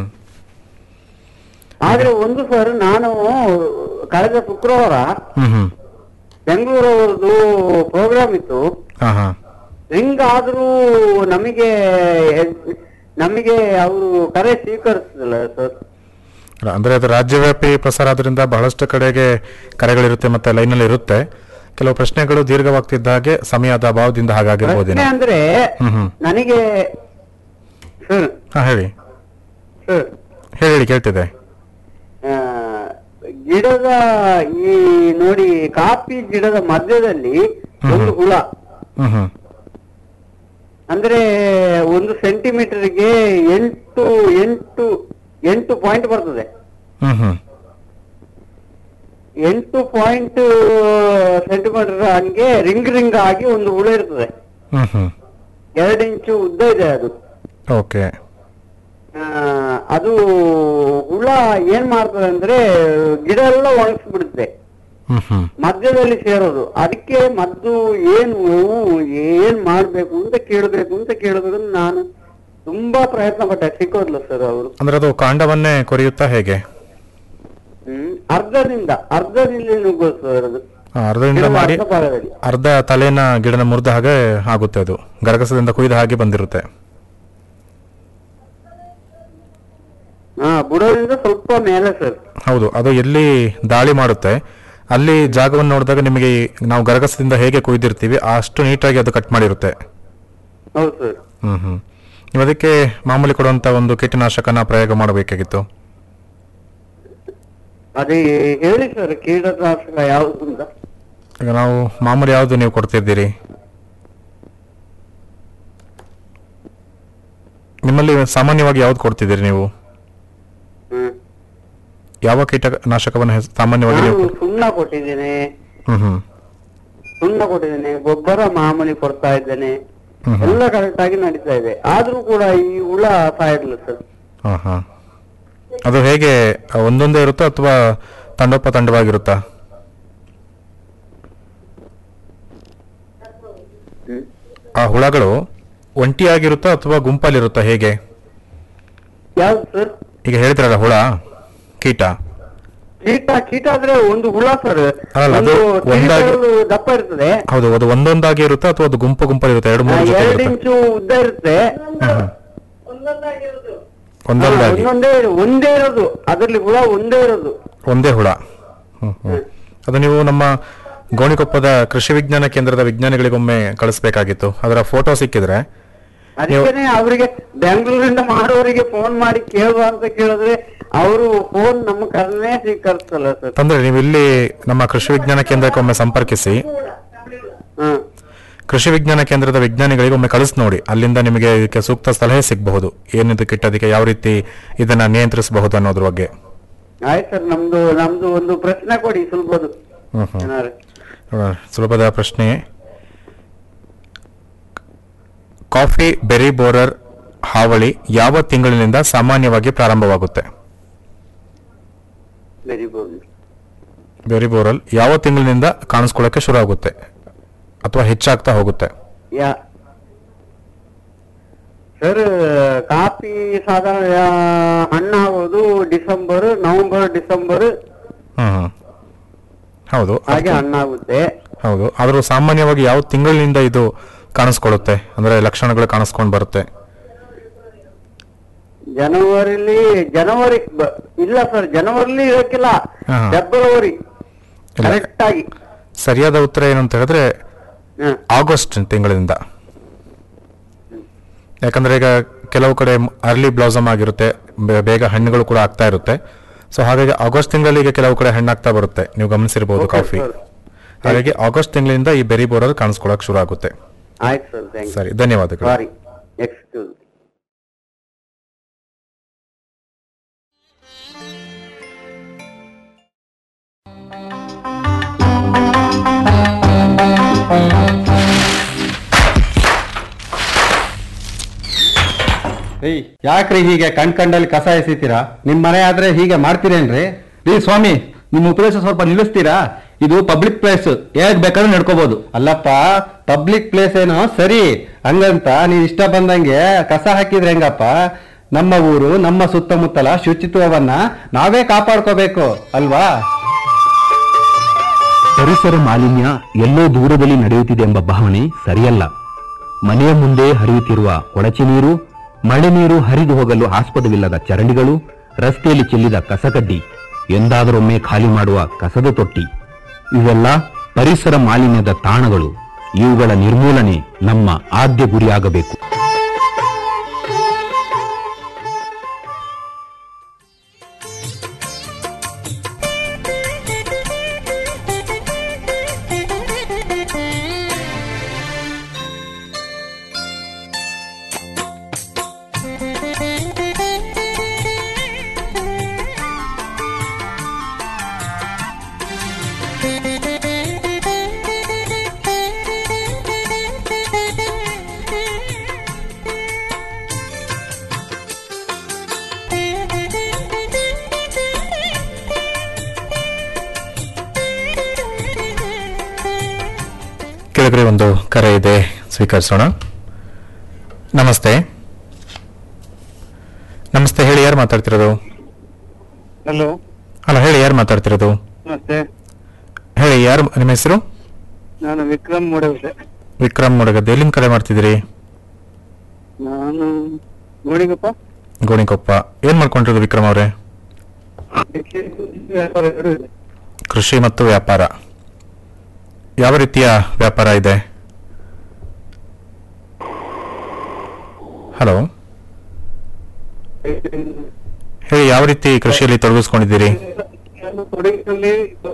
ಆದ್ರೆ ಒಂದು ಸರ್ ನಾನು ಕಳೆದ ಶುಕ್ರವಾರ ಹ್ಮ್ ಹ್ಮ್ ಬೆಂಗಳೂರವರದು ಪ್ರೋಗ್ರಾಮ್ ಇತ್ತು ಹಾ ಹಾ ಹೆಂಗಾದ್ರೂ ನಮಗೆ ನಮಗೆ ಅವರು ಕರೆ ಸ್ವೀಕರಿಸಿಲ್ಲ ಸರ್ ಅಲ್ಲ, ಅಂದ್ರೆ ಅದು ರಾಜ್ಯವ್ಯಾಪಿ ಪ್ರಸಾರ ಆದ್ರಿಂದ ಬಹಳಷ್ಟು ಕಡೆಗೆ ಕರೆಗಳಿರುತ್ತೆ ಮತ್ತೆ ಲೈನಲ್ಲಿ ಇರುತ್ತೆ ಕೆಲವು ಪ್ರಶ್ನೆಗಳು ದೀರ್ಘವಾಗ್ತಿದ್ದ ಹಾಗೆ ಸಮಯದ ಅಭಾವದಿಂದ ಹಾಗಾಗಿರ್ಬೋದೇನೋ ಪ್ರಶ್ನೆ ಅಂದ್ರೆ ಹ್ಮ್ ಹ್ಮ್ ನನಗೆ ಸರ್ ಹಾ ಹೇಳಿ ಸರ್ ಹೇಳಿ ಹೇಳಿ ಕೇಳ್ತಿದೆ ಆ, ಗಿಡದ ಈ ನೋಡಿ ಕಾಫಿ ಗಿಡದ ಮಧ್ಯದಲ್ಲಿ ಒಂದು ಹುಳ ಹ್ಮ್ ಹ್ಮ್ ಅಂದ್ರೆ ಒಂದು ಸೆಂಟಿಮೀಟರ್ಗೆ ಎಂಟು ಎಂಟು ಎಂಟು ಪಾಯಿಂಟ್ ಬರ್ತದೆ ಹ್ಮ್ ಹ್ಮ್ ಎಂಟು ಪಾಯಿಂಟ್ ಸೆಂಟಿಮೀಟರ್ ಹಂಗೆ ರಿಂಗ್ ರಿಂಗ್ ಆಗಿ ಒಂದು ಹುಳ ಇರ್ತದೆ ಹ್ಮ್ ಹ್ಮ್ ಎರಡು ಇಂಚು ಉದ್ದ ಇದೆ ಅದು ಓಕೆ ಆ, ಅದು ಹುಳ ಏನ್ ಮಾಡ್ತದೆ ಅಂದ್ರೆ ಗಿಡ ಎಲ್ಲ ಒಣಗಿಸ್ಬಿಡುತ್ತೆ ಹ್ಮ್ ಹ್ಮ್ ಮಧ್ಯದಲ್ಲಿ ಸೇರೋದು ಅದಕ್ಕೆ ಮದ್ದು ಏನು ಏನ್ ಮಾಡ್ಬೇಕು ಅಂತ ಕೇಳಬೇಕು ಅಂತ ಕೇಳಬೇಕು ಅಂತ ನಾನು ತುಂಬಾ ಪ್ರಯತ್ನ ಪಟ್ಟೆ ಸಿಕ್ಕೋದ್ಲ ಸರ್ ಅವರು ಅಂದ್ರೆ ಅದು ಕಾಂಡವನ್ನೇ ಕೊರೆಯುತ್ತಾ ಹೇಗೆ ಹ್ಮ್ ಅರ್ಧದಿಂದ ಅರ್ಧದಿಂದ ನುಗ್ಗೋದು ಸರ್ ಅದು ಆ, ಅರ್ಧದಿಂದ ಗಿಡದ ಮಾಡಿ ಅರ್ಧ ಭಾಗದಲ್ಲಿ ಅರ್ಧ ತಲೆನ ಗಿಡನ ಮುರಿದ ಹಾಗೆ ಆಗುತ್ತೆ ಅದು ಗರಗಸದಿಂದ ಕುಯ್ದ ಹಾಗೆ ಬಂದಿರುತ್ತೆ ಹಾ ಬುಡದಿಂದ ಸ್ವಲ್ಪ ಮೇಲೆ ಸರ್ ಹೌದು ಅದು ಎಲ್ಲಿ ದಾಳಿ ಮಾಡುತ್ತೆ ಅಲ್ಲಿ ಜಾಗವನ್ನು ನೋಡಿದಾಗ ನಿಮಗೆ ಈ ನಾವು ಗರಗಸದಿಂದ ಹೇಗೆ ಕುಯ್ದಿರ್ತೀವಿ ಅಷ್ಟು ನೀಟಾಗಿ ಅದು ಕಟ್ ಮಾಡಿರುತ್ತೆ ಹೌದು ಸರ್ ಹ್ಮ್ ಹ್ಮ್ ನೀವು ಅದಕ್ಕೆ ಮಾಮೂಲಿ ಕೊಡುವಂತ ಒಂದು ಕೀಟನಾಶಕನ ಪ್ರಯೋಗ ಮಾಡಬೇಕಾಗಿತ್ತು ಅದೇ ಹೇಳಿ ಸರ್ ಕೀಟನಾಶಕ ಯಾವುದು ಅಂತ ಈಗ ನಾವು ಮಾಮೂಲಿ ಯಾವುದು ನೀವು ಕೊಡ್ತಿದ್ದೀರಿ ನಿಮ್ಮಲ್ಲಿ ಸಾಮಾನ್ಯವಾಗಿ ಯಾವ್ದು ಕೊಡ್ತಿದ್ದೀರಿ ನೀವು ಹ್ಮ್ ಯಾವ ಕೀಟನಾಶಕವನ್ನು ಹೆಸ್- ಸಾಮಾನ್ಯವಾಗಿ ನೀವು ನಾನು ಸುಣ್ಣ ಕೊಟ್ಟಿದ್ದೇನೆ ಹ್ಮ್ ಹ್ಮ್ ಸುಣ್ಣ ಕೊಟ್ಟಿದ್ದೇನೆ ಗೊಬ್ಬರ ಮಾಮೂಲಿ ಕೊಡ್ತಾ ಇದ್ದೇನೆ ಹ್ಮ್ ಹ್ಮ್. ಎಲ್ಲ ಕರೆಕ್ಟ್ ಆಗಿ ನಡೀತಾ ಇದೆ ಆದ್ರೂ ಕೂಡ ಈ ಹುಳ ಸಾಯಿಲ್ಲ ಸರ್ ಹಾ ಹಾ ಅದು ಹೇಗೆ ಆ, ಒಂದೊಂದೇ ಇರುತ್ತಾ ಅಥವಾ ತಂಡೋಪ ತಂಡವಾಗಿರುತ್ತಾ ಹ್ಮ್. ಆ ಹುಳಗಳು ಒಂಟಿಯಾಗಿರುತ್ತಾ ಅಥವಾ ಗುಂಪಲ್ಲಿರುತ್ತಾ ಹೇಗೆ ಯಾವ್ದು ಸರ್ ಈಗ ಹೇಳಿದ್ರಲ್ಲ ಹುಳ ಕೀಟ ಕೀಟ ಕೀಟ ಆದ್ರೆ ಒಂದು ಹುಳ ಸರ್ ಅಲ್ಲ, ಅದು ಒಂದು ಒಂದಾಗಿ- ತಿರುಳು ದಪ್ಪ ಇರ್ತದೆ ಹೌದು ಅದು ಒಂದೊಂದಾಗಿ ಇರುತ್ತಾ ಅಥವಾ ಅದು ಗುಂಪು ಗುಂಪಲ್ಲಿರುತ್ತೆ ಎರಡು ಆ, ಮೂರು ಜೊತೆ ಎರಡು ಇರುತ್ತೆ ಇಂಚು ಉದ್ದ ಇರುತ್ತೆ ಹ್ಮ್ ಹ್ಮ್. ಹಾ, ಒಂದೊಂದಾಗಿ ಒಂದೊಂದೇ ಇರು- ಒಂದೇ ಇರೋದು ಅದರಲ್ಲಿ ಹುಳ ಒಂದೇ ಇರೋದು ಒಂದೇ ಹುಳ ಹ್ಮ್ ಹ್ಮ್ ಅದು ನೀವು ನಮ್ಮ ಗೋಣಿಕೊಪ್ಪದ ಕೃಷಿ ವಿಜ್ಞಾನ ಕೇಂದ್ರದ ವಿಜ್ಞಾನಿಗಳಿಗೊಮ್ಮೆ ಕಳಿಸ್ಬೇಕಾಗಿತ್ತು ಅದರ ಫೋಟೋ ಸಿಕ್ಕಿದ್ರೆ ಅದಕ್ಕೇನೆ ಅವರಿಗೆ ಬೆಂಗಳೂರಿಂದ ಮಾಡೋರಿಗೆ ಫೋನ್ ಮಾಡಿ ಕೇಳುವ ಅಂತ ಕೇಳಿದ್ರೆ ಅವರು ಫೋನ್ ನಮ್ಮ ಕರ್ನೇ ಸ್ವೀಕರಿಸಲ್ಲ ಸರ್ ತಂದ್ರೆ ನೀವು ಇಲ್ಲಿ ನಮ್ಮ ಕೃಷಿ ವಿಜ್ಞಾನ ಕೇಂದ್ರಕ್ಕೆ ಒಮ್ಮೆ ಸಂಪರ್ಕಿಸಿ ಹ್ಮ್ ಕೃಷಿ ವಿಜ್ಞಾನ ಕೇಂದ್ರದ ವಿಜ್ಞಾನಿಗಳಿಗೆ ಒಮ್ಮೆ ಕಳಿಸ್ ನೋಡಿ ಅಲ್ಲಿಂದ ನಿಮಗೆ ಇದಕ್ಕೆ ಸೂಕ್ತ ಸಲಹೆ ಸಿಗಬಹುದು ಏನಿದು ಕಿಟ್ಟೋದಕ್ಕೆ ಯಾವ ರೀತಿ ಇದನ್ನ ನಿಯಂತ್ರಿಸಬಹುದು ಅನ್ನೋದ್ರ ಬಗ್ಗೆ ಆಯ್ತು ಸರ್ ನಮ್ದು ನಮ್ದು ಒಂದು ಪ್ರಶ್ನೆ ಕೊಡಿ ಸುಲಭದು ಹ್ಮ್ ಹ್ಮ್ ಏನಾದ್ರು ನೋಡೋಣ. ಸುಲಭದ ಪ್ರಶ್ನೆ ಕಾಫಿ ಬೆರಿ ಬೋರರ್ ಹಾವಳಿ ಯಾವ ತಿಂಗಳಿನಿಂದ ಸಾಮಾನ್ಯವಾಗಿ ಪ್ರಾರಂಭವಾಗುತ್ತೆ ವೆರಿ ಗುಡ್ ಬೆರಿ ಬೋರಲ್ ಯಾವ ತಿಂಗಳಿನಿಂದ ಕಾಣಿಸ್ಕೊಳ್ಳೋಕೆ ಶುರು ಆಗುತ್ತೆ ಅಥವಾ ಹೆಚ್ಚಾಗ್ತಾ ಹೋಗುತ್ತೆ ಯಾ ಸರ್ ಕಾಫಿ ಸಾಧಾರಣ ಹಣ್ಣಾಗೋದು ಡಿಸೆಂಬರ್ ನವೆಂಬರ್ ಡಿಸೆಂಬರ್ ಹ್ಮ್ ಹ್ಮ್ ಹೌದು ಹಾಗೆ ಹಣ್ಣಾಗುತ್ತೆ ಹೌದು ಆದರೂ ಸಾಮಾನ್ಯವಾಗಿ ಯಾವ ತಿಂಗಳಿನಿಂದ ಇದು ಕಾಣಿಸ್ಕೊಳ್ಳುತ್ತೆ ಅಂದ್ರೆ ಲಕ್ಷಣಗಳು ಕಾಣಿಸ್ಕೊಂಡು ಬರುತ್ತೆ ಜನವರಿಲಿ ಜನವರಿ ಬ- ಇಲ್ಲ ಸರ್ ಜನವರಿಲಿ ಇರಕ್ಕಿಲ್ಲ ಹಾ. ಫೆಬ್ರವರಿ ಇಲ್ಲ. ಕರೆಕ್ಟ್ ಆಗಿ ಸರಿಯಾದ ಉತ್ತರ ಏನು ಅಂತ ಹೇಳಿದ್ರೆ ಹ. ಆಗಸ್ಟ್ ತಿಂಗಳಿಂದ ಯಾಕಂದ್ರೆ ಈಗ ಕೆಲವು ಕಡೆ ಅರ್ಲಿ ಬ್ಲೌಸಮ್ ಆಗಿರುತ್ತೆ ಬೇ- ಬೇಗ ಹಣ್ಣುಗಳು ಕೂಡ ಆಗ್ತಾ ಇರುತ್ತೆ ಸೊ ಹಾಗಾಗಿ ಆಗಸ್ಟ್ ತಿಂಗಳಲ್ಲಿ ಈಗ ಕೆಲವು ಕಡೆ ಹಣ್ಣಾಗ್ತಾ ಬರುತ್ತೆ ನೀವು ಗಮನಿಸಿರ್ಬೋದು Okay, ಕಾಫಿ sir. ಹಾಗಾಗಿ ಆಗಸ್ಟ್ ತಿಂಗಳಿಂದ ಈ ಬೆರಿ ಬೋರಲ್ ಕಾಣಿಸ್ಕೊಳಕ್ ಶುರು ಆಗುತ್ತೆ ಆಯ್ತು ಸರ್ ಥ್ಯಾಂಕ್ ಯು ಸರಿ ಧನ್ಯವಾದಗಳು ಸಾರಿ ಎಕ್ಸ್ಕ್ಯೂಸ್ ಏಯ್ ಯಾಕ್ರಿ ಹೀಗೆ ಕಣ್ ಕಂಡಲ್ಲಿ ಕಸ ಎಸಿತೀರಾ ನಿಮ್ ಮನೆ ಆದ್ರೆ ಹೀಗೆ ಮಾಡ್ತೀರೇನ್ರಿ ರೀ ಸ್ವಾಮಿ ನಿಮ್ಮ ಉಪದೇಶ ಸ್ವಲ್ಪ ನಿಲ್ಲಿಸ್ತೀರಾ ಇದು ಪಬ್ಲಿಕ್ ಪ್ಲೇಸ್ ಹೇಗ್ ಬೇಕಾದ್ರೂ ನಡ್ಕೋಬಹುದು ಅಲ್ಲಪ್ಪ ಪಬ್ಲಿಕ್ ಪ್ಲೇಸ್ ಏನೋ ಸರಿ ಹಂಗಂತ ನೀವ್ ಇಷ್ಟ ಬಂದಂಗೆ ಕಸ ಹಾಕಿದ್ರೆ ಹೆಂಗಪ್ಪ ನಮ್ಮ ಊರು ನಮ್ಮ ಸುತ್ತಮುತ್ತಲ ಶುಚಿತ್ವವನ್ನ ನಾವೇ ಕಾಪಾಡ್ಕೋಬೇಕು ಅಲ್ವಾ ಪರಿಸರ ಮಾಲಿನ್ಯ ಎಲ್ಲೋ ದೂರದಲ್ಲಿ ನಡೆಯುತ್ತಿದೆ ಎಂಬ ಭಾವನೆ ಸರಿಯಲ್ಲ ಮನೆಯ ಮುಂದೆ ಹರಿಯುತ್ತಿರುವ ಕೊಳಚೆ ನೀರು ಮಳೆ ನೀರು ಹರಿದು ಹೋಗಲು ಆಸ್ಪದವಿಲ್ಲದ ಚರಂಡಿಗಳು ರಸ್ತೆಯಲ್ಲಿ ಚೆಲ್ಲಿದ ಕಸಕಡ್ಡಿ ಎಂದಾದರೊಮ್ಮೆ ಖಾಲಿ ಮಾಡುವ ಕಸದ ತೊಟ್ಟಿ ಇವೆಲ್ಲ ಪರಿಸರ ಮಾಲಿನ್ಯದ ತಾಣಗಳು ಇವುಗಳ ನಿರ್ಮೂಲನೆ ನಮ್ಮ ಆದ್ಯ ಗುರಿಯಾಗಬೇಕು ಕೆಳಗಡೆ ಒಂದು ಕರೆ ಇದೆ ಸ್ವೀಕರಿಸೋಣ ನಮಸ್ತೆ ನಮಸ್ತೆ ಹೇಳಿ ಯಾರು ಮಾತಾಡ್ತಿರೋದು ಹಲೋ ಅಲ್ಲ ಹೇಳಿ ಯಾರು ಮಾತಾಡ್ತಿರೋದು ನಮಸ್ತೆ ಹೇಳಿ ಯಾರು ನಿಮ್ಮ ಹೆಸರು ನಾನು ವಿಕ್ರಮ್ ಮೂಡವಿದೆ ವಿಕ್ರಮ್ ಮುಡಗದ್ದು ಎಲ್ಲಿಂದ ಕರೆ ಮಾಡ್ತಿದ್ದೀರಿ ನಾನು ಗೋಡಿಗಪ್ಪ ಗೋಣಿಕೊಪ್ಪ ಏನ್ ಮಾಡ್ಕೊಂಡಿರೋದು ವಿಕ್ರಮ್ ಅವರೇ ವ್ಯಾಪಾರ ಎರಡೂ ಇದೆ ಕೃಷಿ ಮತ್ತು ವ್ಯಾಪಾರ ಯಾವ ರೀತಿಯ ವ್ಯಾಪಾರ ಇದೆ ಹಲೋ ಹೇಳಿ ಯಾವ ರೀತಿ ಕೃಷಿಯಲ್ಲಿ ತೊಡಗಿಸ್ಕೊಂಡಿದ್ದೀರಿ ನಾನು ಕೊಡಗಿನಲ್ಲಿ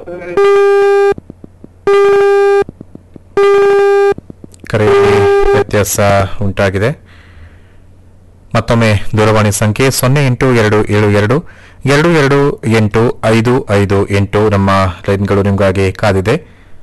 ಕರೆಯಲ್ಲಿ ವ್ಯತ್ಯಾಸ ಉಂಟಾಗಿದೆ ಮತ್ತೊಮ್ಮೆ ದೂರವಾಣಿ ಸಂಖ್ಯೆ ಸೊನ್ನೆ ಎಂಟು ಎರಡು ಏಳು ಎರಡು ಎರಡು ಎರಡು ಎಂಟು ಐದು ಐದು ಎಂಟು ನಮ್ಮ ಲೈನ್ಗಳು ನಿಮಗಾಗಿ ಕಾದಿದೆ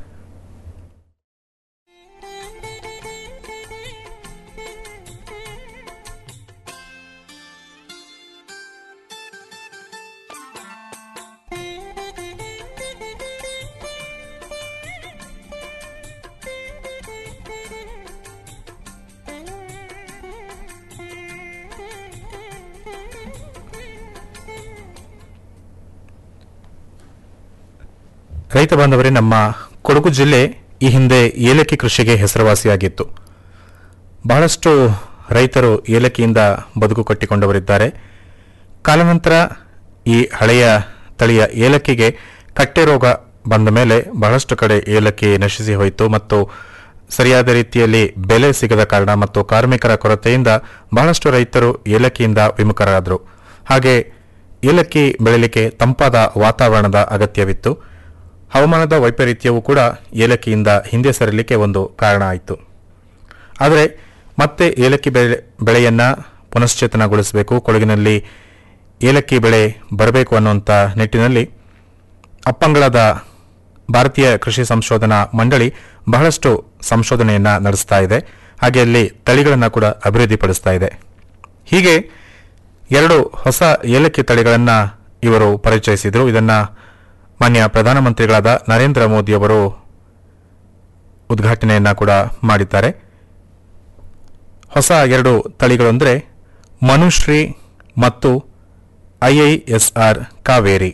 ರೈತ ಬಾಂಧವರೇ ನಮ್ಮ ಕೊಡಗು ಜಿಲ್ಲೆ ಈ ಹಿಂದೆ ಏಲಕ್ಕಿ ಕೃಷಿಗೆ ಹೆಸರುವಾಸಿಯಾಗಿತ್ತು ಬಹಳಷ್ಟು ರೈತರು ಏಲಕ್ಕಿಯಿಂದ ಬದುಕು ಕಟ್ಟಿಕೊಂಡವರಿದ್ದಾರೆ ಕಾಲಾನಂತರ ಈ ಹಳೆಯ ತಳಿಯ ಏಲಕ್ಕಿಗೆ ಕಟ್ಟೆ ರೋಗ ಬಂದ ಮೇಲೆ ಬಹಳಷ್ಟು ಕಡೆ ಏಲಕ್ಕಿ ನಶಿಸಿ ಹೋಯಿತು ಮತ್ತು ಸರಿಯಾದ ರೀತಿಯಲ್ಲಿ ಬೆಲೆ ಸಿಗದ ಕಾರಣ ಮತ್ತು ಕಾರ್ಮಿಕರ ಕೊರತೆಯಿಂದ ಬಹಳಷ್ಟು ರೈತರು ಏಲಕ್ಕಿಯಿಂದ ವಿಮುಖರಾದರು ಹಾಗೆ ಏಲಕ್ಕಿ ಬೆಳೆಯಲಿಕ್ಕೆ ತಂಪಾದ ವಾತಾವರಣದ ಅಗತ್ಯವಿತ್ತು ಹವಾಮಾನದ ವೈಪರೀತ್ಯವೂ ಕೂಡ ಏಲಕ್ಕಿಯಿಂದ ಹಿಂದೆ ಸರಿಲಿಕ್ಕೆ ಒಂದು ಕಾರಣ ಆಯಿತು ಆದರೆ ಮತ್ತೆ ಏಲಕ್ಕಿ ಬೆಳೆ ಬೆಳೆಯನ್ನು ಪುನಶ್ಚೇತನಗೊಳಿಸಬೇಕು ಕೊಡಗಿನಲ್ಲಿ ಏಲಕ್ಕಿ ಬೆಳೆ ಬರಬೇಕು ಅನ್ನುವಂಥ ನಿಟ್ಟಿನಲ್ಲಿ ಅಪ್ಪಂಗಳದ ಭಾರತೀಯ ಕೃಷಿ ಸಂಶೋಧನಾ ಮಂಡಳಿ ಬಹಳಷ್ಟು ಸಂಶೋಧನೆಯನ್ನು ನಡೆಸ್ತಾ ಇದೆ ಹಾಗೆ ಅಲ್ಲಿ ತಳಿಗಳನ್ನು ಕೂಡ ಅಭಿವೃದ್ಧಿಪಡಿಸ್ತಾ ಇದೆ ಹೀಗೆ ಎರಡು ಹೊಸ ಏಲಕ್ಕಿ ತಳಿಗಳನ್ನು ಇವರು ಪರಿಚಯಿಸಿದರು ಇದನ್ನು ಮಾನ್ಯ ಪ್ರಧಾನಮಂತ್ರಿಗಳಾದ ನರೇಂದ್ರ ಮೋದಿಯವರು ಉದ್ಘಾಟನೆಯನ್ನು ಕೂಡ ಮಾಡಿದ್ದಾರೆ ಹೊಸ ಎರಡು ತಳಿಗಳು ಅಂದರೆ ಮನುಶ್ರೀ ಮತ್ತು ಐಐಎಸ್ಆರ್ ಕಾವೇರಿ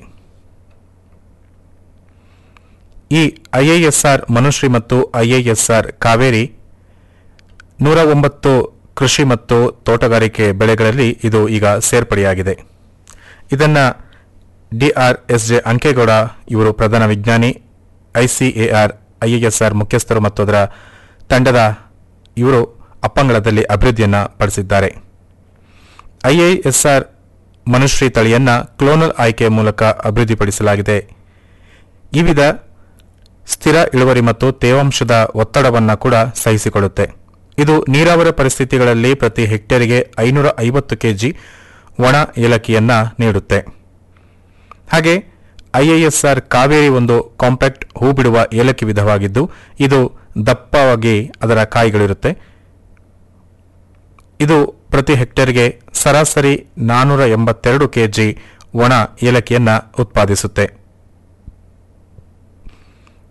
ಈ ಐಐಎಸ್ಆರ್ ಮನುಶ್ರೀ ಮತ್ತು ಐಐಎಸ್ಆರ್ ಕಾವೇರಿ ನೂರ ಒಂಬತ್ತು ಕೃಷಿ ಮತ್ತು ತೋಟಗಾರಿಕೆ ಬೆಳೆಗಳಲ್ಲಿ ಇದು ಈಗ ಸೇರ್ಪಡೆಯಾಗಿದೆ ಇದನ್ನು ಡಿಆರ್ಎಸ್ಜೆ ಅಂಕೇಗೌಡ ಇವರು ಪ್ರಧಾನ ವಿಜ್ಞಾನಿ ಐಸಿಎಆರ್ ಐಎಎಸ್ಆರ್ ಮುಖ್ಯಸ್ಥರು ಮತ್ತು ಅದರ ತಂಡದ ಇವರು ಅಪ್ಪಂಗಳದಲ್ಲಿ ಅಭಿವೃದ್ಧಿಯನ್ನು ಪಡಿಸಿದ್ದಾರೆ ಐಐಎಸ್ಆರ್ ಮನುಶ್ರೀ ತಳಿಯನ್ನು ಕ್ಲೋನಲ್ ಆಯ್ಕೆಯ ಮೂಲಕ ಅಭಿವೃದ್ಧಿಪಡಿಸಲಾಗಿದೆ ಈ ವಿಧ ಸ್ಥಿರ ಇಳುವರಿ ಮತ್ತು ತೇವಾಂಶದ ಒತ್ತಡವನ್ನು ಕೂಡ ಸಹಿಸಿಕೊಳ್ಳುತ್ತೆ ಇದು ನೀರಾವರಿ ಪರಿಸ್ಥಿತಿಗಳಲ್ಲಿ ಪ್ರತಿ ಹೆಕ್ಟೇರಿಗೆ ಐನೂರ ಐವತ್ತು ಕೆಜಿ ಒಣ ಏಲಕ್ಕಿಯನ್ನ ನೀಡುತ್ತೆ ಹಾಗೆ ಐಐಎಸ್ಆರ್ ಕಾವೇರಿ ಒಂದು ಕಾಂಪ್ಯಾಕ್ಟ್ ಹೂ ಬಿಡುವ ಏಲಕ್ಕಿ ವಿಧವಾಗಿದ್ದು ಇದು ದಪ್ಪವಾಗಿ ಅದರ ಕಾಯಿಗಳಿರುತ್ತೆ ಇದು ಪ್ರತಿ ಹೆಕ್ಟೇರ್ಗೆ ಸರಾಸರಿ ನಾನ್ನೂರ ಎಂಬತ್ತೆರಡು ಕೆಜಿ ಒಣ ಏಲಕ್ಕಿಯನ್ನ ಉತ್ಪಾದಿಸುತ್ತೆ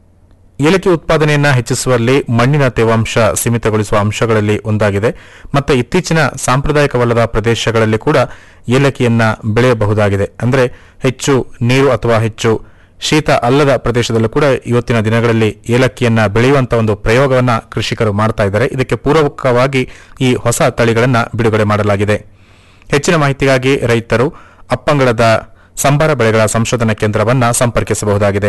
ಏಲಕ್ಕಿ ಉತ್ಪಾದನೆಯನ್ನ ಹೆಚ್ಚಿಸುವಲ್ಲಿ ಮಣ್ಣಿನ ತೇವಾಂಶ ಸೀಮಿತಗೊಳಿಸುವ ಅಂಶಗಳಲ್ಲಿ ಒಂದಾಗಿದೆ ಮತ್ತೆ ಇತ್ತೀಚಿನ ಸಾಂಪ್ರದಾಯಿಕವಲ್ಲದ ಪ್ರದೇಶಗಳಲ್ಲಿ ಕೂಡ ಏಲಕ್ಕಿಯನ್ನ ಬೆಳೆಯಬಹುದಾಗಿದೆ ಅಂದ್ರೆ ಹೆಚ್ಚು ನೀರು ಅಥವಾ ಹೆಚ್ಚು ಶೀತ ಅಲ್ಲದ ಪ್ರದೇಶದಲ್ಲೂ ಕೂಡ ಇವತ್ತಿನ ದಿನಗಳಲ್ಲಿ ಏಲಕ್ಕಿಯನ್ನ ಬೆಳೆಯುವಂತ ಒಂದು ಪ್ರಯೋಗವನ್ನ ಕೃಷಿಕರು ಮಾಡ್ತಾ ಇದ್ದಾರೆ ಇದಕ್ಕೆ ಪೂರಕವಾಗಿ ಈ ಹೊಸ ತಳಿಗಳನ್ನ ಬಿಡುಗಡೆ ಮಾಡಲಾಗಿದೆ ಹೆಚ್ಚಿನ ಮಾಹಿತಿಗಾಗಿ ರೈತರು ಅಪ್ಪಂಗಳದ ಸಂಬಾರ ಬೆಳೆಗಳ ಸಂಶೋಧನಾ ಕೇಂದ್ರವನ್ನ ಸಂಪರ್ಕಿಸಬಹುದಾಗಿದೆ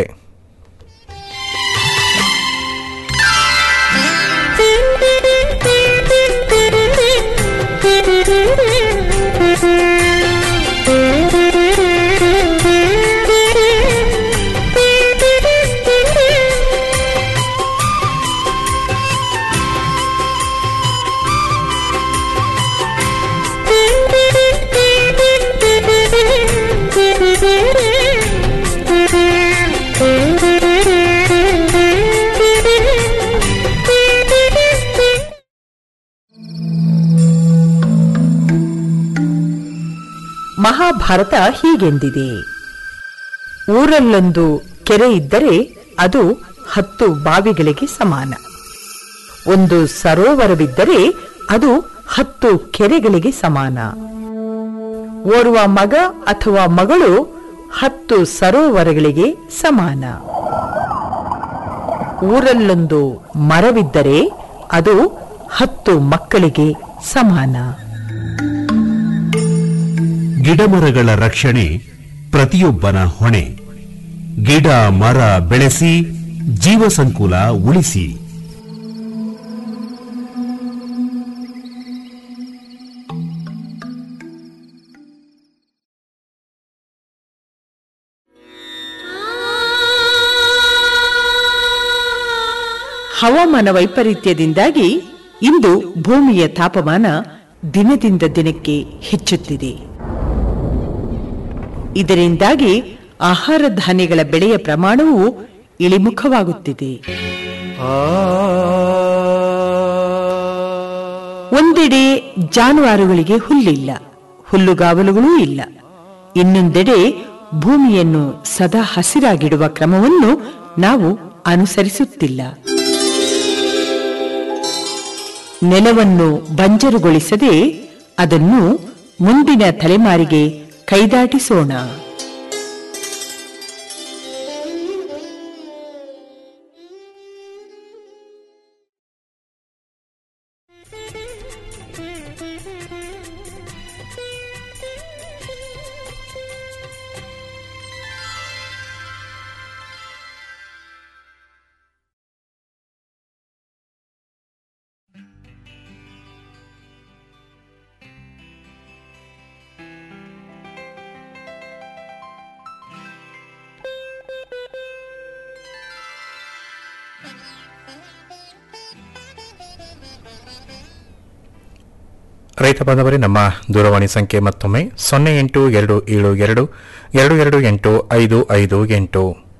ಮಹಾಭಾರತ ಹೀಗೆಂದಿದೆ ಊರಲ್ಲೊಂದು ಕೆರೆ ಇದ್ದರೆ ಅದು ಹತ್ತು ಬಾವಿಗಳಿಗೆ ಸಮಾನ ಒಂದು ಸರೋವರವಿದ್ದರೆ ಅದು ಹತ್ತು ಕೆರೆಗಳಿಗೆ ಸಮಾನ ಓರ್ವ ಮಗ ಅಥವಾ ಮಗಳು ಹತ್ತು ಸರೋವರಗಳಿಗೆ ಸಮಾನ ಊರಲ್ಲೊಂದು ಮರವಿದ್ದರೆ ಅದು ಹತ್ತು ಮಕ್ಕಳಿಗೆ ಸಮಾನ ಗಿಡಮರಗಳ ರಕ್ಷಣೆ ಪ್ರತಿಯೊಬ್ಬನ ಹೊಣೆ ಗಿಡ ಮರ ಬೆಳೆಸಿ ಜೀವ ಸಂಕುಲ ಉಳಿಸಿ ಹವಾಮಾನ ವೈಪರೀತ್ಯದಿಂದಾಗಿ ಇಂದು ಭೂಮಿಯ ತಾಪಮಾನ ದಿನದಿಂದ ದಿನಕ್ಕೆ ಹೆಚ್ಚುತ್ತಿದೆ ಇದರಿಂದಾಗಿ ಆಹಾರ ಧಾನ್ಯಗಳ ಬೆಳೆಯ ಪ್ರಮಾಣವು ಇಳಿಮುಖವಾಗುತ್ತಿದೆ ಒಂದೆಡೆ ಜಾನುವಾರುಗಳಿಗೆ ಹುಲ್ಲಿಲ್ಲ ಹುಲ್ಲುಗಾವಲುಗಳೂ ಇಲ್ಲ ಇನ್ನೊಂದೆಡೆ ಭೂಮಿಯನ್ನು ಸದಾ ಹಸಿರಾಗಿಡುವ ಕ್ರಮವನ್ನು ನಾವು ಅನುಸರಿಸುತ್ತಿಲ್ಲ ನೆಲವನ್ನು ಬಂಜರುಗೊಳಿಸದೆ ಅದನ್ನು ಮುಂದಿನ ತಲೆಮಾರಿಗೆ ಕೈದಾಟಿಸೋಣ ರೈತ ಬಾಂಧವರೇ ನಮ್ಮ ದೂರವಾಣಿ ಸಂಖ್ಯೆ ಮತ್ತೊಮ್ಮೆ ಸೊನ್ನೆ ಎಂಟು ಎರಡು ಏಳು ಎರಡು ಎರಡು ಎರಡು ಎಂಟು ಐದು ಐದು ಎಂಟು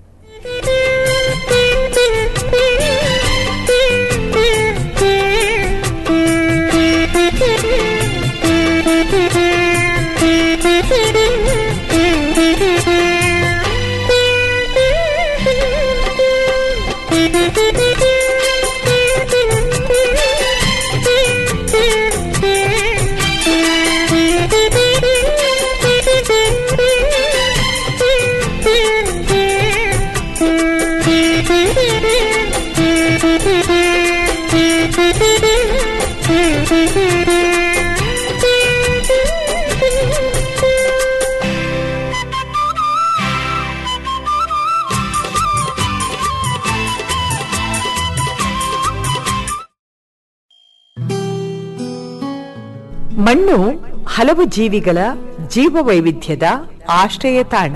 ಮಣ್ಣು ಹಲವು ಜೀವಿಗಳ ಜೀವವೈವಿಧ್ಯದ ಆಶ್ರಯ ತಾಣ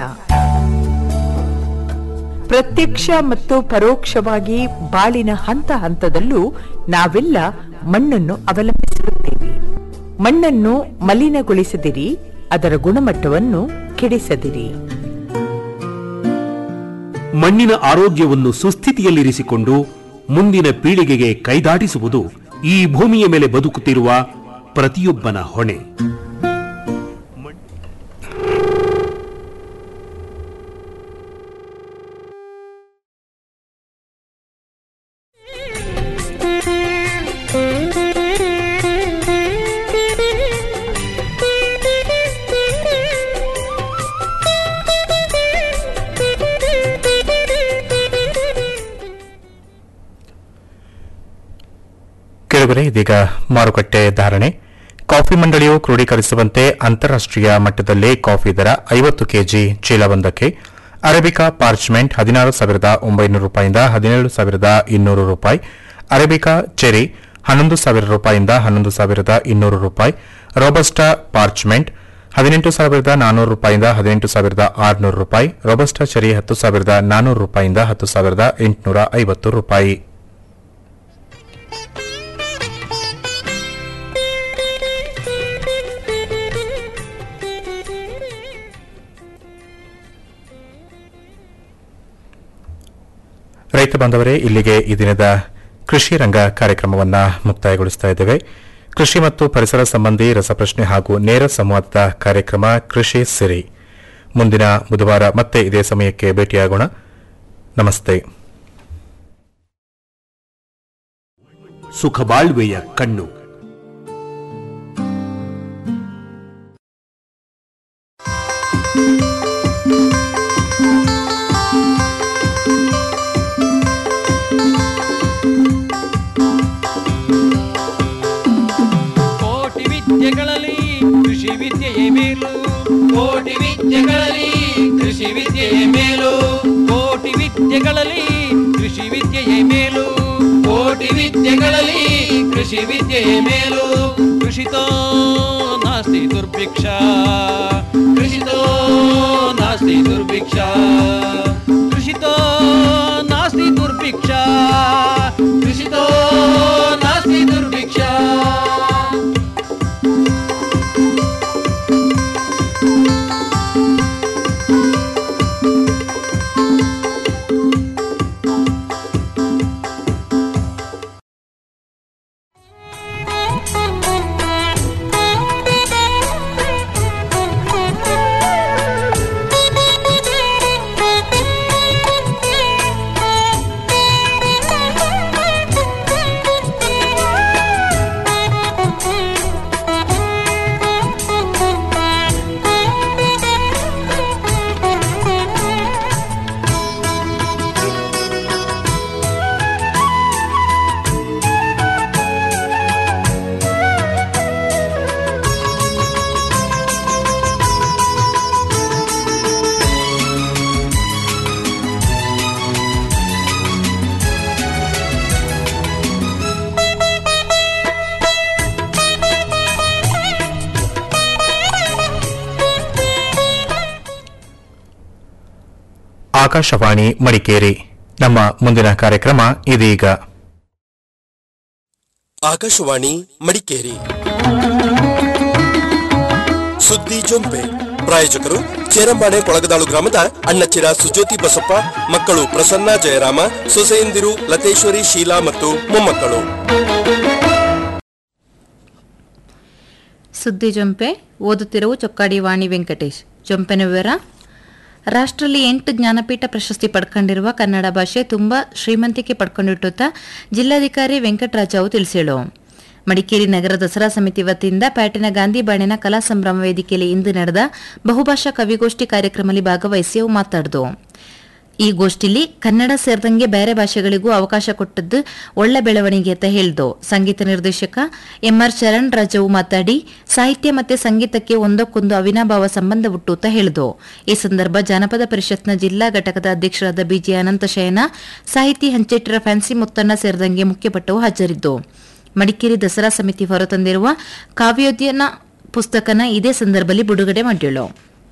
ಪ್ರತ್ಯಕ್ಷ ಮತ್ತು ಪರೋಕ್ಷವಾಗಿ ಬಾಳಿನ ಹಂತ ಹಂತದಲ್ಲೂ ನಾವೆಲ್ಲ ಮಣ್ಣನ್ನು ಅವಲಂಬಿಸಿರುತ್ತೇವೆ ಮಣ್ಣನ್ನು ಮಲಿನಗೊಳಿಸದಿರಿ ಅದರ ಗುಣಮಟ್ಟವನ್ನು ಕೆಡಿಸದಿರಿ ಮಣ್ಣಿನ ಆರೋಗ್ಯವನ್ನು ಸುಸ್ಥಿತಿಯಲ್ಲಿರಿಸಿಕೊಂಡು ಮುಂದಿನ ಪೀಳಿಗೆಗೆ ಕೈದಾಟಿಸುವುದು ಈ ಭೂಮಿಯ ಮೇಲೆ ಬದುಕುತ್ತಿರುವ ಪ್ರತಿಯೊಬ್ಬನ ಹೊಣೆ ರೈತರೇ ಇದೀಗ ಮಾರುಕಟ್ಟೆ ಧಾರಣೆ ಕಾಫಿ ಮಂಡಳಿಯು ಕ್ರೋಢೀಕರಿಸುವಂತೆ ಅಂತಾರಾಷ್ಟೀಯ ಮಟ್ಟದಲ್ಲಿ ಕಾಫಿ ದರ ಐವತ್ತು ಕೆಜಿ ಚೀಲವೊಂದಕ್ಕೆ ಅರೇಬಿಕಾ ಪಾರ್ಚ್ಮೆಂಟ್ ಹದಿನಾರು ಸಾವಿರದ ಒಂಬೈನೂರು ರೂಪಾಯಿಂದ ಹದಿನೇಳು ಸಾವಿರದ ಇನ್ನೂರು ರೂಪಾಯಿ ಅರೇಬಿಕಾ ಚೆರಿ ಹನ್ನೊಂದು ಸಾವಿರ ರೂಪಾಯಿಂದ ಹನ್ನೊಂದು ಸಾವಿರದ ಇನ್ನೂರು ರೂಪಾಯಿ ರೋಬಸ್ಟಾ ಪಾರ್ಚ್ಮೆಂಟ್ ಹದಿನೆಂಟು ಸಾವಿರದ ನಾನ್ನೂರು ರೂಪಾಯಿಂದ ಹದಿನೆಂಟು ಸಾವಿರದ ಆರುನೂರು ರೂಪಾಯಿ ರೋಬಸ್ಟಾ ಚೆರಿ ಹತ್ತು ಸಾವಿರದ ನಾನ್ನೂರು ರೂಪಾಯಿಂದ ಹತ್ತು ಸಾವಿರದ ಎಂಟುನೂರ ಐವತ್ತು ರೂಪಾಯಿ ರೈತ ಬಾಂಧವರೇ ಇಲ್ಲಿಗೆ ಈ ದಿನದ ಕೃಷಿ ರಂಗ ಕಾರ್ಯಕ್ರಮವನ್ನ ಮುಕ್ತಾಯಗೊಳಿಸ್ತಾ ಇದ್ದೇವೆ ಕೃಷಿ ಮತ್ತು ಪರಿಸರ ಸಂಬಂಧಿ ರಸಪ್ರಶ್ನೆ ಹಾಗೂ ನೇರ ಸಂವಾದದ ಕಾರ್ಯಕ್ರಮ ಕೃಷಿ ಸಿರಿ ಮುಂದಿನ ಬುಧವಾರ ಮತ್ತೆ ಇದೇ ಸಮಯಕ್ಕೆ ಭೇಟಿಯಾಗೋಣ ನಮಸ್ತೆ ಸುಖಬಾಳ್ವೆಯ ಕಣ್ಣು ಕೋಟಿ ವಿದ್ಯೆಗಳಲ್ಲಿ ಕೃಷಿ ವಿದ್ಯೆಯೇ ಮೇಲು ಕೋಟಿ ವಿದ್ಯೆಗಳಲ್ಲಿ ಕೃಷಿ ವಿದ್ಯೆಯೇ ಮೇಲು ಕೋಟಿ ವಿದ್ಯೆಗಳಲ್ಲಿ ಕೃಷಿ ವಿದ್ಯೆಯೇ ಮೇಲು ಕೋಟಿ ವಿದ್ಯೆಗಳಲ್ಲಿ ಕೃಷಿ ವಿದ್ಯೆಯೇ ಮೇಲು ಕೃಷಿತೋ ನಾಸ್ತಿ ದುರ್ಭಿಕ್ಷ ಕೃಷಿತೋ ನಾಸ್ತಿ ದುರ್ಭಿಕ್ಷ ಕೃಷಿತೋ ನಾಸ್ತಿ ದುರ್ಭಿಕ್ಷ ಕೃಷಿತೋ ನಾಸ್ತಿ ದುರ್ಭಿಕ್ಷ ಆಕಾಶವಾಣಿ ಮಡಿಕೇರಿ ನಮ್ಮ ಮುಂದಿನ ಕಾರ್ಯಕ್ರಮ ಇದೀಗ ಆಕಾಶವಾಣಿ ಮಡಿಕೇರಿ ಸುದ್ದಿ ಜೊಂಪೆ ಪ್ರಾಯೋಜಕರು ಚೇರಂಬಾಣೆ ಕೊಳಗದಾಳು ಗ್ರಾಮದ ಅಣ್ಣಚ್ಚಿರ ಸುಜ್ಯೋತಿ ಬಸಪ್ಪ ಮಕ್ಕಳು ಪ್ರಸನ್ನ ಜಯರಾಮ ಸೊಸೆಯಂದಿರು ಲತೇಶ್ವರಿ ಶೀಲಾ ಮತ್ತು ಮೊಮ್ಮಕ್ಕಳು ಸುದ್ದಿ ಜೊಂಪೆ ಓದುತ್ತಿರುವ ಚೊಕ್ಕಾಡಿ ವಾಣಿ ವೆಂಕಟೇಶ್ ಜೊಂಪೆನ ವಿವರ ರಾಷ್ಟ್ರಲ್ಲಿ ಎಂಟು ಜ್ಞಾನಪೀಠ ಪ್ರಶಸ್ತಿ ಪಡ್ಕೊಂಡಿರುವ ಕನ್ನಡ ಭಾಷೆ ತುಂಬ ಶ್ರೀಮಂತಿಕೆ ಪಡ್ಕೊಂಡಿಟ್ಟುತ್ತಾ ಜಿಲ್ಲಾಧಿಕಾರಿ ವೆಂಕಟರಾಜವು ತಿಳಿಸಿಳು ಮಡಿಕೇರಿ ನಗರ ದಸರಾ ಸಮಿತಿ ವತಿಯಿಂದ ಪ್ಯಾಟಿನ ಗಾಂಧಿ ಬಾಣಿನ ಕಲಾ ಸಂಭ್ರಮ ವೇದಿಕೆಯಲ್ಲಿ ಇಂದು ನಡೆದ ಬಹುಭಾಷಾ ಕವಿಗೋಷ್ಠಿ ಕಾರ್ಯಕ್ರಮದಲ್ಲಿ ಭಾಗವಹಿಸಿ ಅವು ಮಾತಾಡಿದು ಈ ಗೋಷ್ಠಿಲಿ ಕನ್ನಡ ಸೇರಿದಂಗೆ ಬೇರೆ ಭಾಷೆಗಳಿಗೂ ಅವಕಾಶ ಕೊಟ್ಟದ್ದು ಒಳ್ಳೆ ಬೆಳವಣಿಗೆ ಅಂತ ಹೇಳ್ದು ಸಂಗೀತ ನಿರ್ದೇಶಕ ಎಂಆರ್ ಚರಣ್ ರಾಜವು ಮಾತಾಡಿ ಸಾಹಿತ್ಯ ಮತ್ತೆ ಸಂಗೀತಕ್ಕೆ ಒಂದಕ್ಕೊಂದು ಅವಿನಾಭಾವ ಸಂಬಂಧ ಹುಟ್ಟು ಅಂತ ಹೇಳಿದು ಈ ಸಂದರ್ಭ ಜಾನಪದ ಪರಿಷತ್ನ ಜಿಲ್ಲಾ ಘಟಕದ ಅಧ್ಯಕ್ಷರಾದ ಬಿಜೆ ಅನಂತಶಯನ ಸಾಹಿತಿ ಹಂಚೆಟ್ಟಿರ ಫ್ಯಾನ್ಸಿ ಮುತ್ತಣ್ಣ ಸೇರಿದಂಗೆ ಮುಖ್ಯಪಟ್ಟವು ಹಾಜರಿದ್ದು ಮಡಿಕೇರಿ ದಸರಾ ಸಮಿತಿ ಹೊರತಂದಿರುವ ಕಾವ್ಯೋದ್ಯನ ಪುಸ್ತಕನ ಇದೇ ಸಂದರ್ಭದಲ್ಲಿ ಬಿಡುಗಡೆ ಮಾಡಿಳು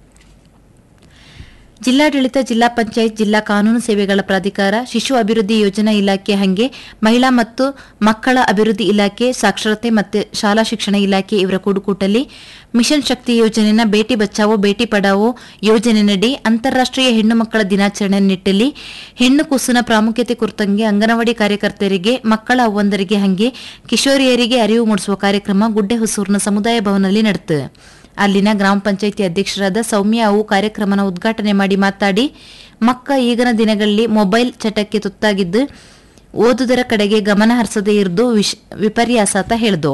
ಜಿಲ್ಲಾಡಳಿತ ಜಿಲ್ಲಾ ಪಂಚಾಯತ್ ಜಿಲ್ಲಾ ಕಾನೂನು ಸೇವೆಗಳ ಪ್ರಾಧಿಕಾರ ಶಿಶು ಅಭಿವೃದ್ಧಿ ಯೋಜನಾ ಇಲಾಖೆ ಹಂಗೆ ಮಹಿಳಾ ಮತ್ತು ಮಕ್ಕಳ ಅಭಿವೃದ್ಧಿ ಇಲಾಖೆ ಸಾಕ್ಷರತೆ ಮತ್ತು ಶಾಲಾ ಶಿಕ್ಷಣ ಇಲಾಖೆ ಇವರ ಕೂಡುಕೂಟಲ್ಲಿ ಮಿಷನ್ ಶಕ್ತಿ ಯೋಜನೆನ ಬೇಟಿ ಬಚಾವೋ ಬೇಟಿ ಪಡಾವೋ ಯೋಜನೆಯಡಿ ಅಂತಾರಾಷ್ಟ್ರೀಯ ಹೆಣ್ಣು ಮಕ್ಕಳ ದಿನಾಚರಣೆ ನಿಟ್ಟಲ್ಲಿ ಹೆಣ್ಣು ಕುಸುನ ಪ್ರಾಮುಖ್ಯತೆ ಕುರಿತಂಗೆ ಅಂಗನವಾಡಿ ಕಾರ್ಯಕರ್ತರಿಗೆ ಮಕ್ಕಳ ಅವ್ವಂದರಿಗೆ ಹಂಗೆ ಕಿಶೋರಿಯರಿಗೆ ಅರಿವು ಮೂಡಿಸುವ ಕಾರ್ಯಕ್ರಮ ಗುಡ್ಡೆ ಹೊಸೂರಿನ ಸಮುದಾಯ ಭವನದಲ್ಲಿ ನಡೆತು ಅಲ್ಲಿನ ಗ್ರಾಮ ಪಂಚಾಯಿತಿ ಅಧ್ಯಕ್ಷರಾದ ಸೌಮ್ಯ ಅವು ಕಾರ್ಯಕ್ರಮನ ಉದ್ಘಾಟನೆ ಮಾಡಿ ಮಾತಾಡಿ ಮಕ್ಕ ಈಗಿನ ದಿನಗಳಲ್ಲಿ ಮೊಬೈಲ್ ಚಟಕ್ಕೆ ತುತ್ತಾಗಿದ್ದು ಓದುದರ ಕಡೆಗೆ ಗಮನ ಹರಿಸದೇ ಇರದು ವಿಪರ್ಯಾಸ ಅಂತ ಹೇಳ್ದು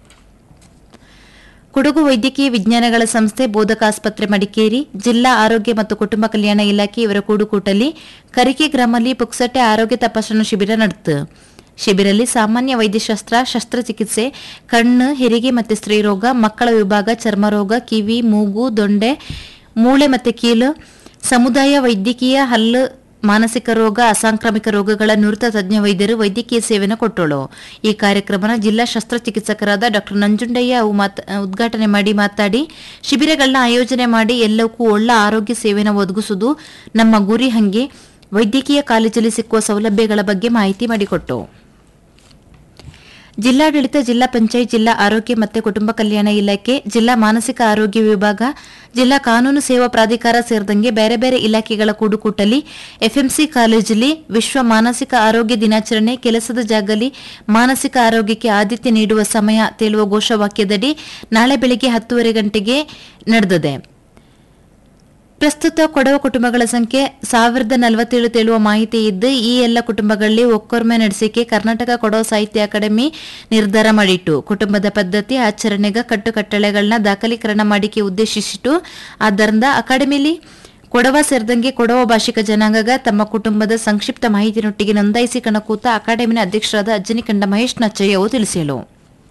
ಕೊಡಗು ವೈದ್ಯಕೀಯ ವಿಜ್ಞಾನಗಳ ಸಂಸ್ಥೆ ಬೋಧಕಾಸ್ಪತ್ರೆ ಮಡಿಕೇರಿ ಜಿಲ್ಲಾ ಆರೋಗ್ಯ ಮತ್ತು ಕುಟುಂಬ ಕಲ್ಯಾಣ ಇಲಾಖೆ ಇವರ ಕೂಡುಕೂಟಲ್ಲಿ ಕರಿಕೆ ಗ್ರಾಮಲ್ಲಿ ಪುಕ್ಸಟ್ಟೆ ಆರೋಗ್ಯ ತಪಾಸಣಾ ಶಿಬಿರ ನಡೆತು ಶಿಬಿರಲ್ಲಿ ಸಾಮಾನ್ಯ ವೈದ್ಯಶಾಸ್ತ್ರ ಶಸ್ತ್ರಚಿಕಿತ್ಸೆ ಕಣ್ಣು ಹೆರಿಗೆ ಮತ್ತು ಸ್ತ್ರೀರೋಗ ಮಕ್ಕಳ ವಿಭಾಗ ಚರ್ಮರೋಗ ಕಿವಿ ಮೂಗು ದೊಂಡೆ ಮೂಳೆ ಮತ್ತು ಕೀಲು ಸಮುದಾಯ ವೈದ್ಯಕೀಯ ಹಲ್ಲು ಮಾನಸಿಕ ರೋಗ ಅಸಾಂಕ್ರಾಮಿಕ ರೋಗಗಳ ನುರಿತ ತಜ್ಞ ವೈದ್ಯರು ವೈದ್ಯಕೀಯ ಸೇವೆಯನ್ನು ಕೊಟ್ಟಳು ಈ ಕಾರ್ಯಕ್ರಮನ ಜಿಲ್ಲಾ ಶಸ್ತ್ರಚಿಕಿತ್ಸಕರಾದ ಡಾಕ್ಟರ್ ನಂಜುಂಡಯ್ಯ ಅವು ಮಾತ್- ಉದ್ಘಾಟನೆ ಮಾಡಿ ಮಾತಾಡಿ ಶಿಬಿರಗಳನ್ನ ಆಯೋಜನೆ ಮಾಡಿ ಎಲ್ಲಕ್ಕೂ ಒಳ್ಳೆ ಆರೋಗ್ಯ ಸೇವೆಯನ್ನು ಒದಗಿಸುವುದು ನಮ್ಮ ಗುರಿ ಹಂಗೆ ವೈದ್ಯಕೀಯ ಕಾಲೇಜಲ್ಲಿ ಸಿಕ್ಕುವ ಸೌಲಭ್ಯಗಳ ಬಗ್ಗೆ ಮಾಹಿತಿ ಮಾಡಿಕೊಟ್ಟು ಜಿಲ್ಲಾಡಳಿತ ಜಿಲ್ಲಾ ಪಂಚಾಯತ್ ಜಿಲ್ಲಾ ಆರೋಗ್ಯ ಮತ್ತು ಕುಟುಂಬ ಕಲ್ಯಾಣ ಇಲಾಖೆ ಜಿಲ್ಲಾ ಮಾನಸಿಕ ಆರೋಗ್ಯ ವಿಭಾಗ ಜಿಲ್ಲಾ ಕಾನೂನು ಸೇವಾ ಪ್ರಾಧಿಕಾರ ಸೇರಿದಂಗೆ ಬೇರೆ ಬೇರೆ ಇಲಾಖೆಗಳ ಕೂಡುಕೂಟಲಿ ಎಫ್ಎಂಸಿ ಕಾಲೇಜಲ್ಲಿ ವಿಶ್ವ ಮಾನಸಿಕ ಆರೋಗ್ಯ ದಿನಾಚರಣೆ ಕೆಲಸದ ಜಾಗಲಿ ಮಾನಸಿಕ ಆರೋಗ್ಯಕ್ಕೆ ಆದ್ಯತೆ ನೀಡುವ ಸಮಯ ತೇಳುವ ಘೋಷವಾಕ್ಯದಡಿ ನಾಳೆ ಬೆಳಿಗ್ಗೆ ಹತ್ತುವರೆ ಗಂಟೆಗೆ ನಡೆದಿದೆ ಪ್ರಸ್ತುತ ಕೊಡವ ಕುಟುಂಬಗಳ ಸಂಖ್ಯೆ ಸಾವಿರದ ನಲವತ್ತೇಳು ತೇಳುವ ಮಾಹಿತಿ ಇದ್ದು ಈ ಎಲ್ಲ ಕುಟುಂಬಗಳಲ್ಲಿ ಒಕ್ಕೊರ್ಮೆ ನಡೆಸಿಕೆ ಕರ್ನಾಟಕ ಕೊಡವ ಸಾಹಿತ್ಯ ಅಕಾಡೆಮಿ ನಿರ್ಧಾರ ಮಾಡಿಟ್ಟು ಕುಟುಂಬದ ಪದ್ಧತಿ ಆಚರಣೆಗ ಕಟ್ಟುಕಟ್ಟಳೆಗಳನ್ನ ದಾಖಲೀಕರಣ ಮಾಡಿಕೆ ಉದ್ದೇಶಿಸಿಟ್ಟು ಆದ್ದರಿಂದ ಅಕಾಡೆಮಿಲಿ ಕೊಡವ ಸೇರಿದಂಗೆ ಕೊಡವ ಭಾಷಿಕ ಜನಾಂಗಗ ತಮ್ಮ ಕುಟುಂಬದ ಸಂಕ್ಷಿಪ್ತ ಮಾಹಿತಿನೊಟ್ಟಿಗೆ ನೋಂದಾಯಿಸಿಕೊಂಡ ಕೂತ ಅಕಾಡೆಮಿನ ಅಧ್ಯಕ್ಷರಾದ ಅಜ್ಜನಿಕಂಡ ಮಹೇಶ್ ನಚ್ಚಯ್ಯ ಅವರು ತಿಳಿಸಿದರು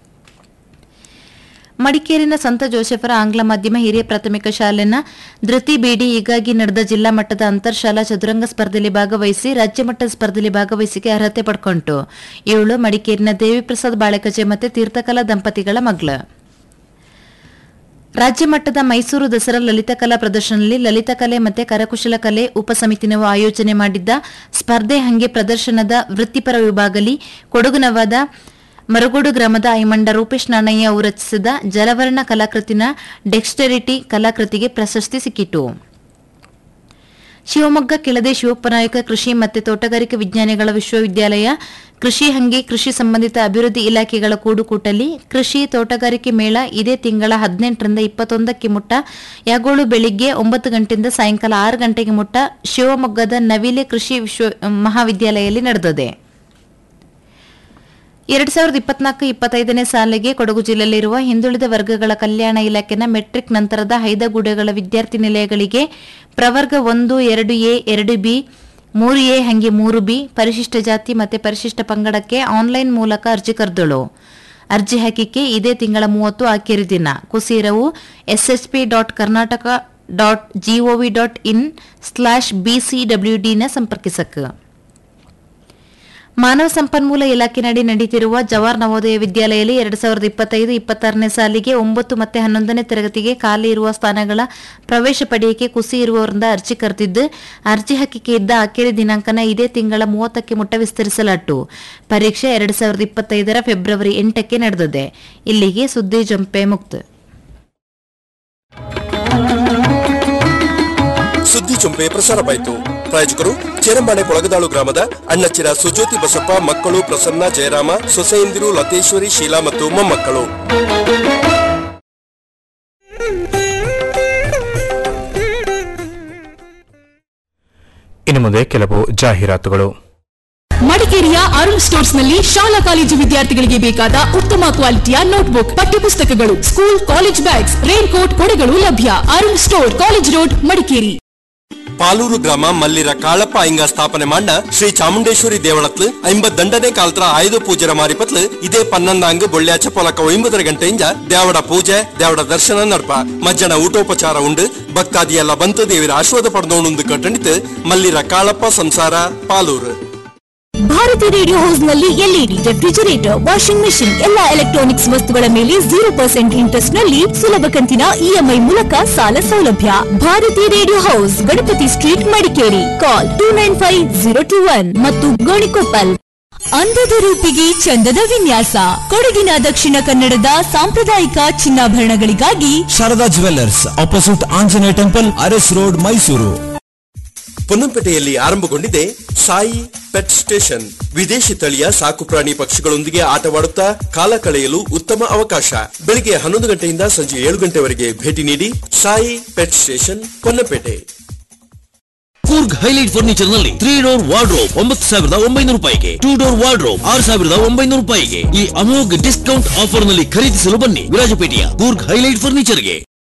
ಮಡಿಕೇರಿನ ಸಂತ ಜೋಸೆಫರ ಆಂಗ್ಲ ಮಾಧ್ಯಮ ಹಿರಿಯ ಪ್ರಾಥಮಿಕ ಶಾಲೆನ ಧೃತಿ ಬೇಡಿ ಹೀಗಾಗಿ ನಡೆದ ಜಿಲ್ಲಾ ಮಟ್ಟದ ಅಂತರ್ಶಾಲಾ ಚದುರಂಗ ಸ್ಪರ್ಧೆಯಲ್ಲಿ ಭಾಗವಹಿಸಿ ರಾಜ್ಯ ಮಟ್ಟದ ಸ್ಪರ್ಧೆಯಲ್ಲಿ ಭಾಗವಹಿಸಿಕೆ ಅರ್ಹತೆ ಪಡ್ಕೊಂತು ಇವಳು ಮಡಿಕೇರಿನ ದೇವಿಪ್ರಸಾದ್ ಬಾಳೆಕಜೆ ಮತ್ತು ತೀರ್ಥಕಲಾ ದಂಪತಿಗಳ ಮಗಳು ರಾಜ್ಯ ಮಟ್ಟದ ಮೈಸೂರು ದಸರಾ ಲಲಿತಕಲಾ ಪ್ರದರ್ಶನದಲ್ಲಿ ಲಲಿತಕಲೆ ಮತ್ತು ಕರಕುಶಲ ಕಲೆ ಉಪಸಮಿತಿನವು ಆಯೋಜನೆ ಮಾಡಿದ್ದ ಸ್ಪರ್ಧೆ ಹಂಗೆ ಪ್ರದರ್ಶನದ ವೃತ್ತಿಪರ ವಿಭಾಗಲಿ ಕೊಡಗುನವಾದ ಮರಗೋಡು ಗ್ರಾಮದ ಐಮಂಡ ರೂಪೇಶ್ ನಾಣಯ್ಯ ಅವರು ರಚಿಸಿದ ಜಲವರ್ಣ ಕಲಾಕೃತಿನ ಡೆಕ್ಸ್ಟರಿಟಿ ಕಲಾಕೃತಿಗೆ ಪ್ರಶಸ್ತಿ ಸಿಕ್ಕಿತು ಶಿವಮೊಗ್ಗ ಕೆಳದೆ ಶಿವಪ್ಪನಾಯಕ ಕೃಷಿ ಮತ್ತು ತೋಟಗಾರಿಕೆ ವಿಜ್ಞಾನಿಗಳ ವಿಶ್ವವಿದ್ಯಾಲಯ ಕೃಷಿ ಹಂಗೆ ಕೃಷಿ ಸಂಬಂಧಿತ ಅಭಿವೃದ್ಧಿ ಇಲಾಖೆಗಳ ಕೂಡುಕೂಟಲಿ ಕೃಷಿ ತೋಟಗಾರಿಕೆ ಮೇಳ ಇದೇ ತಿಂಗಳ ಹದಿನೆಂಟರಿಂದ ಇಪ್ಪತ್ತೊಂದಕ್ಕೆ ಮುಟ್ಟ ಯಾಗೋಳು ಬೆಳಿಗ್ಗೆ ಒಂಬತ್ತು ಗಂಟೆಯಿಂದ ಸಾಯಂಕಾಲ ಆರು ಗಂಟೆಗೆ ಮುಟ್ಟ ಶಿವಮೊಗ್ಗದ ನವಿಲೆ ಕೃಷಿ ವಿಶ್ವ ಮಹಾವಿದ್ಯಾಲಯದಲ್ಲಿ ನಡೆದಿದೆ ಎರಡ್ ಸಾವಿರದ ಇಪ್ಪತ್ನಾಲ್ಕು ಇಪ್ಪತ್ತೈದನೇ ಸಾಲಿಗೆ ಕೊಡಗು ಜಿಲ್ಲೆಯಲ್ಲಿರುವ ಹಿಂದುಳಿದ ವರ್ಗಗಳ ಕಲ್ಯಾಣ ಇಲಾಖೆನ ಮೆಟ್ರಿಕ್ ನಂತರದ ಹೈದಗೂಡೆಗಳ ವಿದ್ಯಾರ್ಥಿ ನಿಲಯಗಳಿಗೆ ಪ್ರವರ್ಗ ಒಂದು ಎರಡು ಎ ಎರಡು ಬಿ ಮೂರು ಎ ಹಂಗೆ ಮೂರು ಬಿ ಪರಿಶಿಷ್ಟ ಜಾತಿ ಮತ್ತು ಪರಿಶಿಷ್ಟ ಪಂಗಡಕ್ಕೆ ಆನ್ಲೈನ್ ಮೂಲಕ ಅರ್ಜಿ ಕರೆದಳು ಅರ್ಜಿ ಹಾಕಿಕೆ ಇದೇ ತಿಂಗಳ ಮೂವತ್ತು ಆಖರಿ ದಿನ ಕುಸೀರವು SSP dot Karnataka dot GOV dot in slash ಬಿಸಿಡಬ್ಲ್ಯೂಡಿನ ಸಂಪರ್ಕಿಸಕ್ಕೆ ಮಾನವ ಸಂಪನ್ಮೂಲ ಇಲಾಖೆನಡಿ ನಡೆಯುತ್ತಿರುವ ಜವಾಹರ್ ನವೋದಯ ವಿದ್ಯಾಲಯದಲ್ಲಿ ಎರಡ್ ಸಾವಿರದ ಇಪ್ಪತ್ತೈದು ಇಪ್ಪತ್ತಾರನೇ ಸಾಲಿಗೆ ಒಂಬತ್ತು ಮತ್ತು ಹನ್ನೊಂದನೇ ತರಗತಿಗೆ ಖಾಲಿ ಇರುವ ಸ್ಥಾನಗಳ ಪ್ರವೇಶ ಪಡೆಯಕ್ಕೆ ಕುಸಿ ಇರುವವರಿಂದ ಅರ್ಜಿ ಕರೆದಿದ್ದು ಅರ್ಜಿ ಹಾಕಿಕೆ ಇದ್ದ ಆಖರಿ ದಿನಾಂಕನ ಇದೇ ತಿಂಗಳ ಮೂವತ್ತಕ್ಕೆ ಮುಟ್ಟ ವಿಸ್ತರಿಸಲಾಟ್ಟು ಪರೀಕ್ಷೆ ಎರಡ್ ಸಾವಿರದ ಇಪ್ಪತ್ತೈದರ ಫೆಬ್ರವರಿ ಎಂಟಕ್ಕೆ ನಡೆದಿದೆ ಇಲ್ಲಿಗೆ ಸುದ್ದಿ ಜಂಪೆ ಮುಕ್ತ ಸುದ್ದಿ ಚುಂಪೆ ಪ್ರಸಾರವಾಯಿತು ಪ್ರಾಯೋಜಕರು ಚೇರಂಬಾಣೆ ಕೊಳಗದಾಳು ಗ್ರಾಮದ ಅಣ್ಣಚ್ಚಿರ ಸುಜ್ಯೋತಿ ಬಸಪ್ಪ ಮಕ್ಕಳು ಪ್ರಸನ್ನ ಜಯರಾಮ ಸೊಸೆಯಂದಿರು ಲತೇಶ್ವರಿ ಶೀಲಾ ಮತ್ತು ಮೊಮ್ಮಕ್ಕಳು ಇನ್ನು ಮುಂದೆ ಕೆಲವು ಜಾಹೀರಾತುಗಳು ಮಡಿಕೇರಿಯ ಅರುಣ್ ಸ್ಟೋರ್ಸ್ ನಲ್ಲಿ ಶಾಲಾ ಕಾಲೇಜು ವಿದ್ಯಾರ್ಥಿಗಳಿಗೆ ಬೇಕಾದ ಉತ್ತಮ ಕ್ವಾಲಿಟಿಯ ನೋಟ್ಬುಕ್ ಪಠ್ಯಪುಸ್ತಕಗಳು school college bags raincoat ಕೊಡೆಗಳು ಲಭ್ಯ Arun store college road Madikeri Paluru ಗ್ರಾಮ ಮಲ್ಲಿರ ಕಾಳಪ್ಪ ಅಯ್ಯಂಗ ಸ್ಥಾಪನೆ ಮಾಡ ಶ್ರೀ ಚಾಮುಂಡೇಶ್ವರಿ ದೇವಳತ್ಲು ಐಂಬತ್ ದಂಡನೆ ಕಾಲ್ತರ ಆಯುಧ ಪೂಜೆರ ಮಾರಿಪತ್ಲು ಇದೇ ಪನ್ನೊಂದಾಂಗ್ ಬೊಳ್ಳ್ಯಾಚ ಪೊಲಕ ಒಂಬತ್ತರ ಗಂಟೆಯಿಂದ ದೇವಡ ಪೂಜೆ ದೇವಡ ದರ್ಶನ ನಡ್ಪ ಮಜ್ಜನ ಊಟೋಪಚಾರ ಉಂಡು ಭಕ್ತಾದಿ ಎಲ್ಲ ಬಂತು ದೇವಿರ ಆಶ್ವಾದ ಪಡೆದೋಣುಂದು ಕಟ್ಟಣಿತು ಮಲ್ಲಿರ ಕಾಳಪ್ಪ ಸಂಸಾರ ಪಾಲೂರು ಭಾರತಿ ರೇಡಿಯೋ ಹೌಸ್ ನಲ್ಲಿ ಎಲ್ಇಡಿ ರೆಫ್ರಿಜರೇಟರ್ ವಾಷಿಂಗ್ ಮೆಷಿನ್ ಎಲ್ಲಾ ಎಲೆಕ್ಟ್ರಾನಿಕ್ಸ್ ವಸ್ತುಗಳ ಮೇಲೆ ಜೀರೋ ಪರ್ಸೆಂಟ್ ಇಂಟ್ರೆಸ್ಟ್ ನಲ್ಲಿ ಸುಲಭ ಕಂತಿನ ಇಎಂಐ ಮೂಲಕ ಸಾಲ ಸೌಲಭ್ಯ Bharati radio house Ganapati street Madikeri call two nine five zero two one ಮತ್ತು ಗೋಣಿಕೊಪ್ಪಲ್ ಅಂದದ ರೂಪಿಗೆ ಚಂದದ ವಿನ್ಯಾಸ ಕೊಡಗಿನ ದಕ್ಷಿಣ ಕನ್ನಡದ ಸಾಂಪ್ರದಾಯಿಕ ಚಿನ್ನಾಭರಣಗಳಿಗಾಗಿ Sharada jewellers opposite Anjaneya temple Aras road Mysuru ಪೊನ್ನಂಪೇಟೆಯಲ್ಲಿ ಆರಂಭಗೊಂಡಿದೆ ಸಾಯಿ ಪೆಟ್ ಸ್ಟೇಷನ್ ವಿದೇಶಿ ತಳಿಯ ಸಾಕು ಪ್ರಾಣಿ ಪಕ್ಷಿಗಳೊಂದಿಗೆ ಆಟವಾಡುತ್ತಾ ಕಾಲ ಕಳೆಯಲು ಉತ್ತಮ ಅವಕಾಶ ಬೆಳಿಗ್ಗೆ ಹನ್ನೊಂದು ಗಂಟೆಯಿಂದ ಸಂಜೆ ಏಳು ಗಂಟೆವರೆಗೆ ಭೇಟಿ ನೀಡಿ Sai pet station Ponnampet Coorg highlight furniture ನಲ್ಲಿ ತ್ರೀ ಡೋರ್ ವಾರ್ಡ್ರೋಬ್ ಒಂಬತ್ತು ಸಾವಿರದ ಒಂಬೈನೂರು ರೂಪಾಯಿಗೆ ಟೂ ಡೋರ್ ವಾರ್ಡ್ರೋಬ್ ಆರು ಸಾವಿರದ ಒಂಬೈನೂರು ರೂಪಾಯಿಗೆ ಈ ಅಮೋಘ ಡಿಸ್ಕೌಂಟ್ ಆಫರ್ ನಲ್ಲಿ ಖರೀದಿಸಲು ಬನ್ನಿ ವಿರಾಜಪೇಟೆಯ ಕೂರ್ಗ್ ಹೈಲೈಟ್ ಫರ್ನಿಚರ್ಗೆ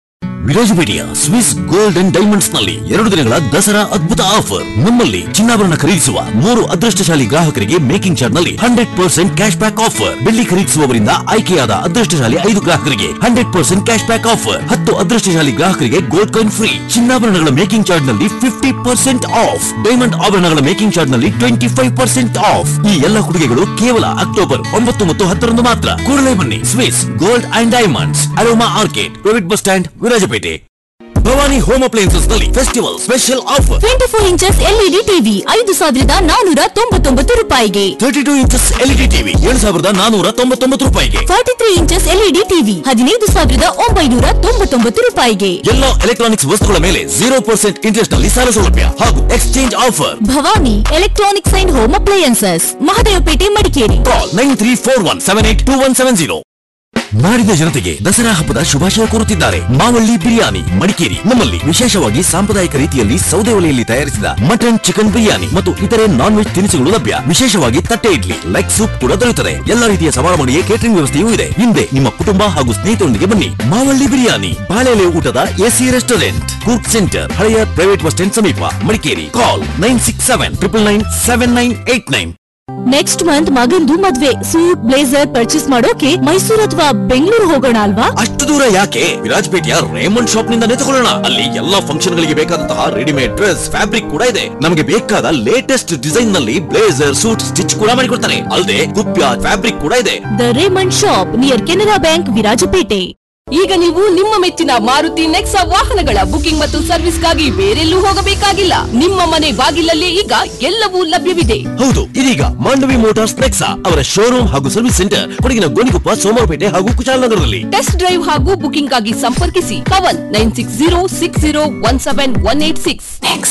ವಿರಾಜಪೇಟೆಯ ಸ್ವಿಸ್ ಗೋಲ್ಡ್ ಅಂಡ್ ಡೈಮಂಡ್ಸ್ ನಲ್ಲಿ ಎರಡು ದಿನಗಳ ದಸರಾ ಅದ್ಭುತ ಆಫರ್ ನಮ್ಮಲ್ಲಿ ಚಿನ್ನಾಭರಣ ಖರೀದಿಸುವ ಮೂರು ಅದೃಷ್ಟಶಾಲಿ ಗ್ರಾಹಕರಿಗೆ ಮೇಕಿಂಗ್ ಚಾರ್ಜ್ ನಲ್ಲಿ hundred percent cash back offer ಬೆಳ್ಳಿ ಖರೀದಿಸುವವರಿಂದ ಆಯ್ಕೆಯಾದ ಅದೃಷ್ಟಶಾಲಿ ಐದು ಗ್ರಾಹಕರಿಗೆ hundred percent cash back offer ಹತ್ತು ಅದೃಷ್ಟಶಾಲಿ ಗ್ರಾಹಕರಿಗೆ ಗೋಲ್ಡ್ ಕಾಯಿನ್ ಫ್ರೀ ಚಿನ್ನಾಭರಣಗಳ ಮೇಕಿಂಗ್ ಚಾರ್ಜ್ ನಲ್ಲಿ ಫಿಫ್ಟಿ ಪರ್ಸೆಂಟ್ ಆಫ್ ಡೈಮಂಡ್ ಆಭರಣಗಳ ಮೇಕಿಂಗ್ ಚಾರ್ಜ್ ನಲ್ಲಿ ಟ್ವೆಂಟಿ ಫೈವ್ ಪರ್ಸೆಂಟ್ ಆಫ್ ಈ ಎಲ್ಲ ಕೊಡುಗೆಗಳು ಕೇವಲ ಅಕ್ಟೋಬರ್ ಒಂಬತ್ತು ಮತ್ತು ಹತ್ತರಂದು ಮಾತ್ರ ಕೂಡಲೇ ಬನ್ನಿ Swiss gold and diamonds aroma arcade private bus stand Virajpet Bhavani home appliances ನಲ್ಲಿ festival special offer twenty four inches LED TV ಐದು ಸಾವಿರದ ನಾನೂರ ತೊಂಬತ್ತೊಂಬತ್ತು ರೂಪಾಯಿಗೆ thirty two inches LED TV ಏಳು ಸಾವಿರದ ನಾನೂರ ತೊಂಬತ್ತೊಂಬತ್ತು ರೂಪಾಯಿಗೆ forty three inches LED TV ಹದಿನೈದು ಸಾವಿರದ ಒಂಬೈನೂರ ತೊಂಬತ್ತೊಂಬತ್ತು ರೂಪಾಯಿಗೆ ಎಲ್ಲ ಎಲೆಕ್ಟ್ರಾನಿಕ್ಸ್ ವಸ್ತುಗಳ ಮೇಲೆ ಜೀರೋ ಪರ್ಸೆಂಟ್ ಇಂಟ್ರೆಸ್ಟ್ ನಲ್ಲಿ ಸಾಲ ಸೌಲಭ್ಯ ಹಾಗೂ exchange offer Bhavani electronics and home appliances Mahadevapet Madikeri call nine three four one seven eight two one seven zero ನಾಡಿನ ಜನತೆಗೆ ದಸರಾ ಹಬ್ಬದ ಶುಭಾಶಯ ಕೋರುತ್ತಿದ್ದಾರೆ ಮಾವಳ್ಳಿ ಬಿರಿಯಾನಿ ಮಡಿಕೇರಿ ನಮ್ಮಲ್ಲಿ ವಿಶೇಷವಾಗಿ ಸಾಂಪ್ರದಾಯಿಕ ರೀತಿಯಲ್ಲಿ ಸೌದೆ ಒಲೆಯಲ್ಲಿ ತಯಾರಿಸಿದ ಮಟನ್ ಚಿಕನ್ ಬಿರಿಯಾನಿ ಮತ್ತು ಇತರೆ ನಾನ್ ವೆಜ್ ತಿನಿಸುಗಳು ಲಭ್ಯ ವಿಶೇಷವಾಗಿ ತಟ್ಟೆ ಇಡ್ಲಿ ಲೆಗ್ ಸೂಪ್ ಕೂಡ ದೊರೆಯುತ್ತದೆ ಎಲ್ಲ ರೀತಿಯ ಸಮಾರಂಭಗಳಿಗೆ ಕೇಟರಿಂಗ್ ವ್ಯವಸ್ಥೆಯೂ ಇದೆ ಹಿಂದೆ ನಿಮ್ಮ ಕುಟುಂಬ ಹಾಗೂ ಸ್ನೇಹಿತರೊಂದಿಗೆ ಬನ್ನಿ ಮಾವಳ್ಳಿ ಬಿರಿಯಾನಿ ಬಾಳೆಲೆ ಊಟದ ಎಸಿ ರೆಸ್ಟೋರೆಂಟ್ ಕೂರ್ಗ್ ಸೆಂಟರ್ ಹಳೆಯ ಪ್ರೈವೇಟ್ ಬಸ್ ಸ್ಟ್ಯಾಂಡ್ ಸಮೀಪ Madikeri call nine six seven triple nine seven nine eight nine next month ಮಗಂದು ಮದ್ವೆ ಸೂಟ್ ಬ್ಲೇಸರ್ ಪರ್ಚೇಸ್ ಮಾಡೋಕೆ ಮೈಸೂರು ಅಥವಾ ಬೆಂಗಳೂರು ಹೋಗೋಣ ಅಲ್ವಾ ಅಷ್ಟು ದೂರ ಯಾಕೆ ವಿರಾಜಪೇಟೆಯ ರೇಮಂಡ್ ಶಾಪ್ ನಿಂದಾನೇ ತಗೊಳ್ಳೋಣ ಅಲ್ಲಿ ಎಲ್ಲಾ ಫಂಕ್ಷನ್ ಗಳಿಗೆ ಬೇಕಾದಂತಹ ರೆಡಿಮೇಡ್ ಡ್ರೆಸ್ ಫ್ಯಾಬ್ರಿಕ್ ಕೂಡ ಇದೆ ನಮಗೆ ಬೇಕಾದ ಲೇಟೆಸ್ಟ್ ಡಿಸೈನ್ ನಲ್ಲಿ ಬ್ಲೇಸರ್ ಸೂಟ್ ಸ್ಟಿಚ್ ಕೂಡ ಮಾಡಿಕೊಡ್ತಾರೆ ಅಲ್ಲದೆ ಕುಪ್ಯ ಫ್ಯಾಬ್ರಿಕ್ ಕೂಡ ಇದೆ the Raymond shop near Canara bank Virajpet ಈಗ ನೀವು ನಿಮ್ಮ ಮೆಚ್ಚಿನ ಮಾರುತಿ ನೆಕ್ಸಾ ವಾಹನಗಳ ಬುಕಿಂಗ್ ಮತ್ತು ಸರ್ವಿಸ್ಗಾಗಿ ಬೇರೆಲ್ಲೂ ಹೋಗಬೇಕಾಗಿಲ್ಲ ನಿಮ್ಮ ಮನೆ ಬಾಗಿಲಲ್ಲಿ ಈಗ ಎಲ್ಲವೂ ಲಭ್ಯವಿದೆ ಹೌದು ಇದೀಗ ಮಾಂಡವಿ ಮೋಟಾರ್ಸ್ ನೆಕ್ಸಾ ಅವರ ಶೋರೂಮ್ ಹಾಗೂ ಸರ್ವಿಸ್ ಸೆಂಟರ್ ಕೊಡಗಿನ ಗೋಣಿಕೊಪ್ಪ ಸೋಮವಾರಪೇಟೆ ಹಾಗೂ ಕುಶಾಲನಗರದಲ್ಲಿ ಟೆಸ್ಟ್ ಡ್ರೈವ್ ಹಾಗೂ ಬುಕಿಂಗ್ ಆಗಿ ಸಂಪರ್ಕಿಸಿ Kavan nine six zero six zero one seven one eight six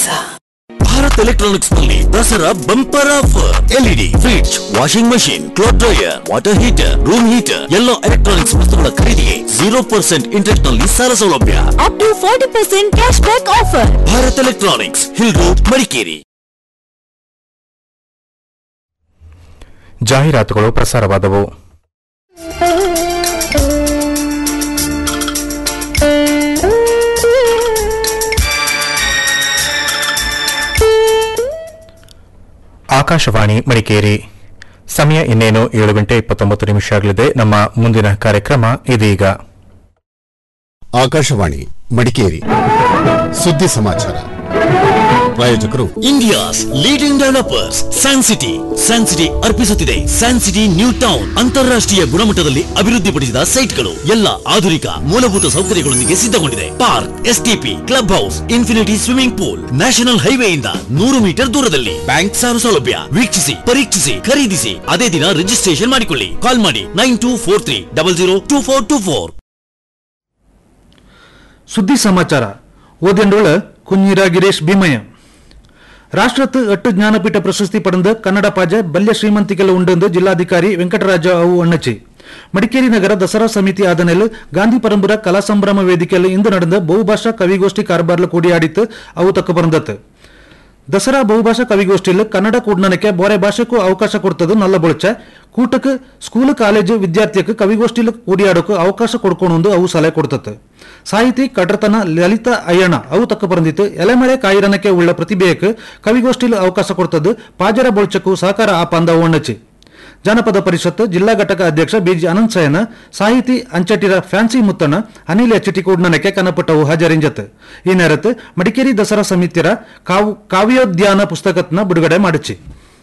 Bharat electronics ನಲ್ಲಿ Dasara bumper offer LED fridge washing machine cloth dryer water heater room heater ಎಲ್ಲ ಎಲೆಕ್ಟ್ರಾನಿಕ್ಸ್ ವಸ್ತುಗಳ ಖರೀದಿಗೆ ಜೀರೋ ಪರ್ಸೆಂಟ್ ಇಂಟ್ರೆಸ್ಟ್ ನಲ್ಲಿ ಸಾಲ ಸೌಲಭ್ಯ up to forty percent cash back offer Bharat electronics hill road Madikeri ಜಾಹೀರಾತುಗಳು ಪ್ರಸಾರವಾದವು ಆಕಾಶವಾಣಿ ಮಡಿಕೇರಿ ಸಮಯ ಇನ್ನೇನು ಏಳು ಗಂಟೆ ಇಪ್ಪತ್ತೊಂಬತ್ತು ನಿಮಿಷ ಆಗಲಿದೆ ನಮ್ಮ ಮುಂದಿನ ಕಾರ್ಯಕ್ರಮ ಇದೀಗ ಆಕಾಶವಾಣಿ ಮಡಿಕೇರಿ ಸುದ್ದಿ ಸಮಾಚಾರ ಪ್ರಾಯೋಜಕರು India's leading developers San City San City ಅರ್ಪಿಸುತ್ತಿದೆ ಸ್ಯಾನ್ ಸಿಟಿ ನ್ಯೂ ಟೌನ್ ಅಂತಾರಾಷ್ಟ್ರೀಯ ಗುಣಮಟ್ಟದಲ್ಲಿ ಅಭಿವೃದ್ಧಿಪಡಿಸಿದ ಸೈಟ್ಗಳು ಎಲ್ಲ ಆಧುನಿಕ ಮೂಲಭೂತ ಸೌಕರ್ಯಗಳೊಂದಿಗೆ ಸಿದ್ಧಗೊಂಡಿದೆ park STP club house infinity swimming pool national ಹೈವೇಯಿಂದ ನೂರು ಮೀಟರ್ ದೂರದಲ್ಲಿ ಬ್ಯಾಂಕ್ ಸಾಲ ಸೌಲಭ್ಯ ವೀಕ್ಷಿಸಿ ಪರೀಕ್ಷಿಸಿ ಖರೀದಿಸಿ ಅದೇ ದಿನ ರಿಜಿಸ್ಟ್ರೇಷನ್ ಮಾಡಿಕೊಳ್ಳಿ ಕಾಲ್ ಮಾಡಿ nine two four three double zero two four two four ಸುದ್ದಿ ಸಮಾಚಾರ ಓದೆಂಡೋಳ ಕುഞ്ഞിರ ಗಿರೀಶ್ ಭೀಮಯ್ಯ ರಾಷ್ಟ್ರತ್ತು ಎಟ್ಟು ಜ್ಞಾನಪೀಠ ಪ್ರಶಸ್ತಿ ಪಡೆದ ಕನ್ನಡ ಪಾಜ ಬಲ್ಯ ಶ್ರೀಮಂತಿಕೆಲ್ಲ ಉಂಡೆಂದು ಜಿಲ್ಲಾಧಿಕಾರಿ ವೆಂಕಟರಾಜ ಅವು ಅಣ್ಣಚಿ ಮಡಿಕೇರಿ ನಗರ ದಸರಾ ಸಮಿತಿ ಆದನೆಲ್ ಗಾಂಧಿ ಪರಂಪರ ಕಲಾ ಸಂಭ್ರಮ ವೇದಿಕೆಯಲ್ಲಿ ಇಂದು ನಡೆದ ಬಹುಭಾಷಾ ಕವಿಗೋಷ್ಠಿ ಕಾರ್ಬಾರ್ಲ ಕೂಡಿಯಾಡಿತ್ತು ಅವು ತಕ್ಕ ಬಂದತ್ತು ದಸರಾ ಬಹುಭಾಷಾ ಕವಿಗೋಷ್ಠಿಯಲ್ಲಿ ಕನ್ನಡ ಕೂಡ್ನನಕ್ಕೆ ಬೇರೆ ಭಾಷೆಗೂ ಅವಕಾಶ ಕೊಡ್ತದು ನಲ್ಲ ಬೊಳಚ ಕೂಟಕ್ಕೆ ಸ್ಕೂಲ್ ಕಾಲೇಜು ವಿದ್ಯಾರ್ಥಿಯಕ್ಕೆ ಕವಿಗೋಷ್ಠಿಲಿ ಕೂಡಿಯಾಡೋಕೆ ಅವಕಾಶ ಕೊಡ್ಕೊಂಡು ಅವು ಸಲಹೆ ಕೊಡ್ತತ್ತೆ ಸಾಹಿತಿ ಕಟರ್ತನ ಲಲಿತ ಅಯ್ಯಣ ಅವು ತಕ್ಕ ಬಂದಿತ್ತು ಎಲೆಮಳೆ ಕಾಯಿರನಕ್ಕೆ ಉಳ್ಳ ಪ್ರತಿಭೆಯಕ್ಕೆ ಕವಿಗೋಷ್ಠಿಲಿ ಅವಕಾಶ ಕೊಡ್ತದ್ದು ಪಾಜರ ಬೊಳ್ಚಕ್ಕೂ ಸಹಕಾರ ಆಪಂದ ಒಣ್ಣಚಿ ಜಾನಪದ ಪರಿಷತ್ ಜಿಲ್ಲಾ ಘಟಕ ಅಧ್ಯಕ್ಷ ಬಿಜಿ ಅನಂತ್ ಸಯನ ಸಾಹಿತಿ ಅಂಚಟಿರ ಫ್ಯಾನ್ಸಿ ಮುತ್ತಣ್ಣ ಅನಿಲ್ ಎಚ್ ಟಿ ಕೂಡ್ನನಕ್ಕೆ ಕನಪಟ್ಟವು ಹಾಜರಿಂಜತ್ ಈ ನೇರತ್ತು ಮಡಿಕೇರಿ ದಸರಾ ಸಮಿತಿಯರ ಕಾವು ಕಾವ್ಯೋದ್ಯಾನ ಪುಸ್ತಕತ್ನ ಬಿಡುಗಡೆ ಮಾಡಿಚಿ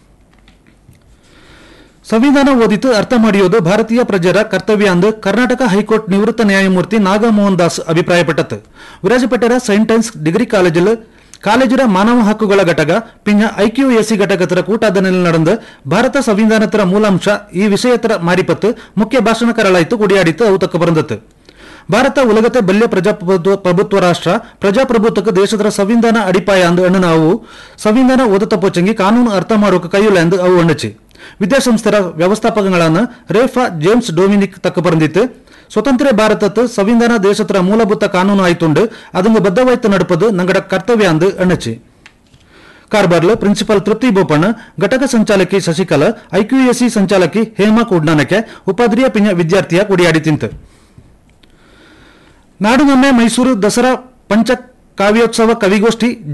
ಸಂವಿಧಾನ ಓದಿತು ಅರ್ಥ ಮಾಡಿಯೋದು ಭಾರತೀಯ ಪ್ರಜರ ಕರ್ತವ್ಯ ಅಂದು ಕರ್ನಾಟಕ ಹೈಕೋರ್ಟ್ ನಿವೃತ್ತ ನ್ಯಾಯಮೂರ್ತಿ ನಾಗಮೋಹನ್ ದಾಸ್ ಅಭಿಪ್ರಾಯಪಟ್ಟತು ವಿರಾಜಪೇಟೆರ ಸೈಂಟ್ ಆನ್ಸ್ ಡಿಗ್ರಿ ಕಾಲೇಜಲ್ಲಿ ಕಾಲೇಜಿನ ಮಾನವ ಹಕ್ಕುಗಳ ಘಟಕ ಪಿಂಜ ಐಕ್ಯುಎಸಿ ಘಟಕತರ ಕೂಟಾದನಲ್ಲಿ ನಡೆದ ಭಾರತ ಸಂವಿಧಾನತರ ಮೂಲಾಂಶ ಈ ವಿಷಯತರ ಮಾರಿಪತ್ತು ಮುಖ್ಯ ಭಾಷಣಕಾರಳಾಯಿತು ಕುಡಿಯಾಡಿತು ಅವು ತಕ್ಕ ಬಂದತ್ತು ಭಾರತ ಉಲಗತೆ ಬಲ್ಯ ಪ್ರಜಾಪ್ರಭುತ್ವ ಪ್ರಭುತ್ವ ರಾಷ್ಟ್ರ ಪ್ರಜಾಪ್ರಭುತ್ವಕ್ಕೆ ದೇಶದ ಸಂವಿಧಾನ ಅಡಿಪಾಯ ಅಂದು ಅಣ್ಣನ ಅವು ಸಂವಿಧಾನ ಓದತ ಪೋಚಂಗಿ ಕಾನೂನು ಅರ್ಥ ಮಾಡೋಕೆ ಕೈಯುಲ್ಲ ಎಂದು ಅವು ಅಣ್ಣಚಿ ವಿದ್ಯಾಸಂಸ್ಥೆರ ವ್ಯವಸ್ಥಾಪಕಗಳಾன ರೇಫಾ ಜೇಮ್ಸ್ ಡೊಮಿನಿಕ್ ತಕ್ಕ ಬಂದಿತ್ತು ಸ್ವತಂತ್ರ ಭಾರತತ್ತು ಸಂವಿಧಾನ ದೇಶತ್ರ ಮೂಲಭೂತ ಕಾನೂನು ಆಯ್ತುಂಡು ಅದನ್ನು ಬದ್ಧವಾಯ್ತು ನಡುಪದು ನಂಗಡ ಕರ್ತವ್ಯ ಅಂದು ಅಣ್ಣಚಿ ಕಾರ್ಬಾರ್ಲು ಪ್ರಿನ್ಸಿಪಲ್ ತೃಪ್ತಿ ಬೋಪಣ್ಣ ಘಟಕ ಸಂಚಾಲಕಿ ಶಶಿಕಲಾ ಐಕ್ಯುಎಸಿ ಸಂಚಾಲಕಿ ಹೇಮಾ ಕೂಡ್ನಾನಕ್ಕೆ ಉಪಾಧ್ರಿಯ ಪಿಂಜ ವಿದ್ಯಾರ್ಥಿಯ ಕುಡಿಯಾಡಿ ತಿಂತು ನಾಡುಗೊಮ್ಮೆ ಮೈಸೂರು ದಸರಾ ಪಂಚ ಕಾವ್ಯೋತ್ಸವ ಕವಿಗೋಷ್ಠಿ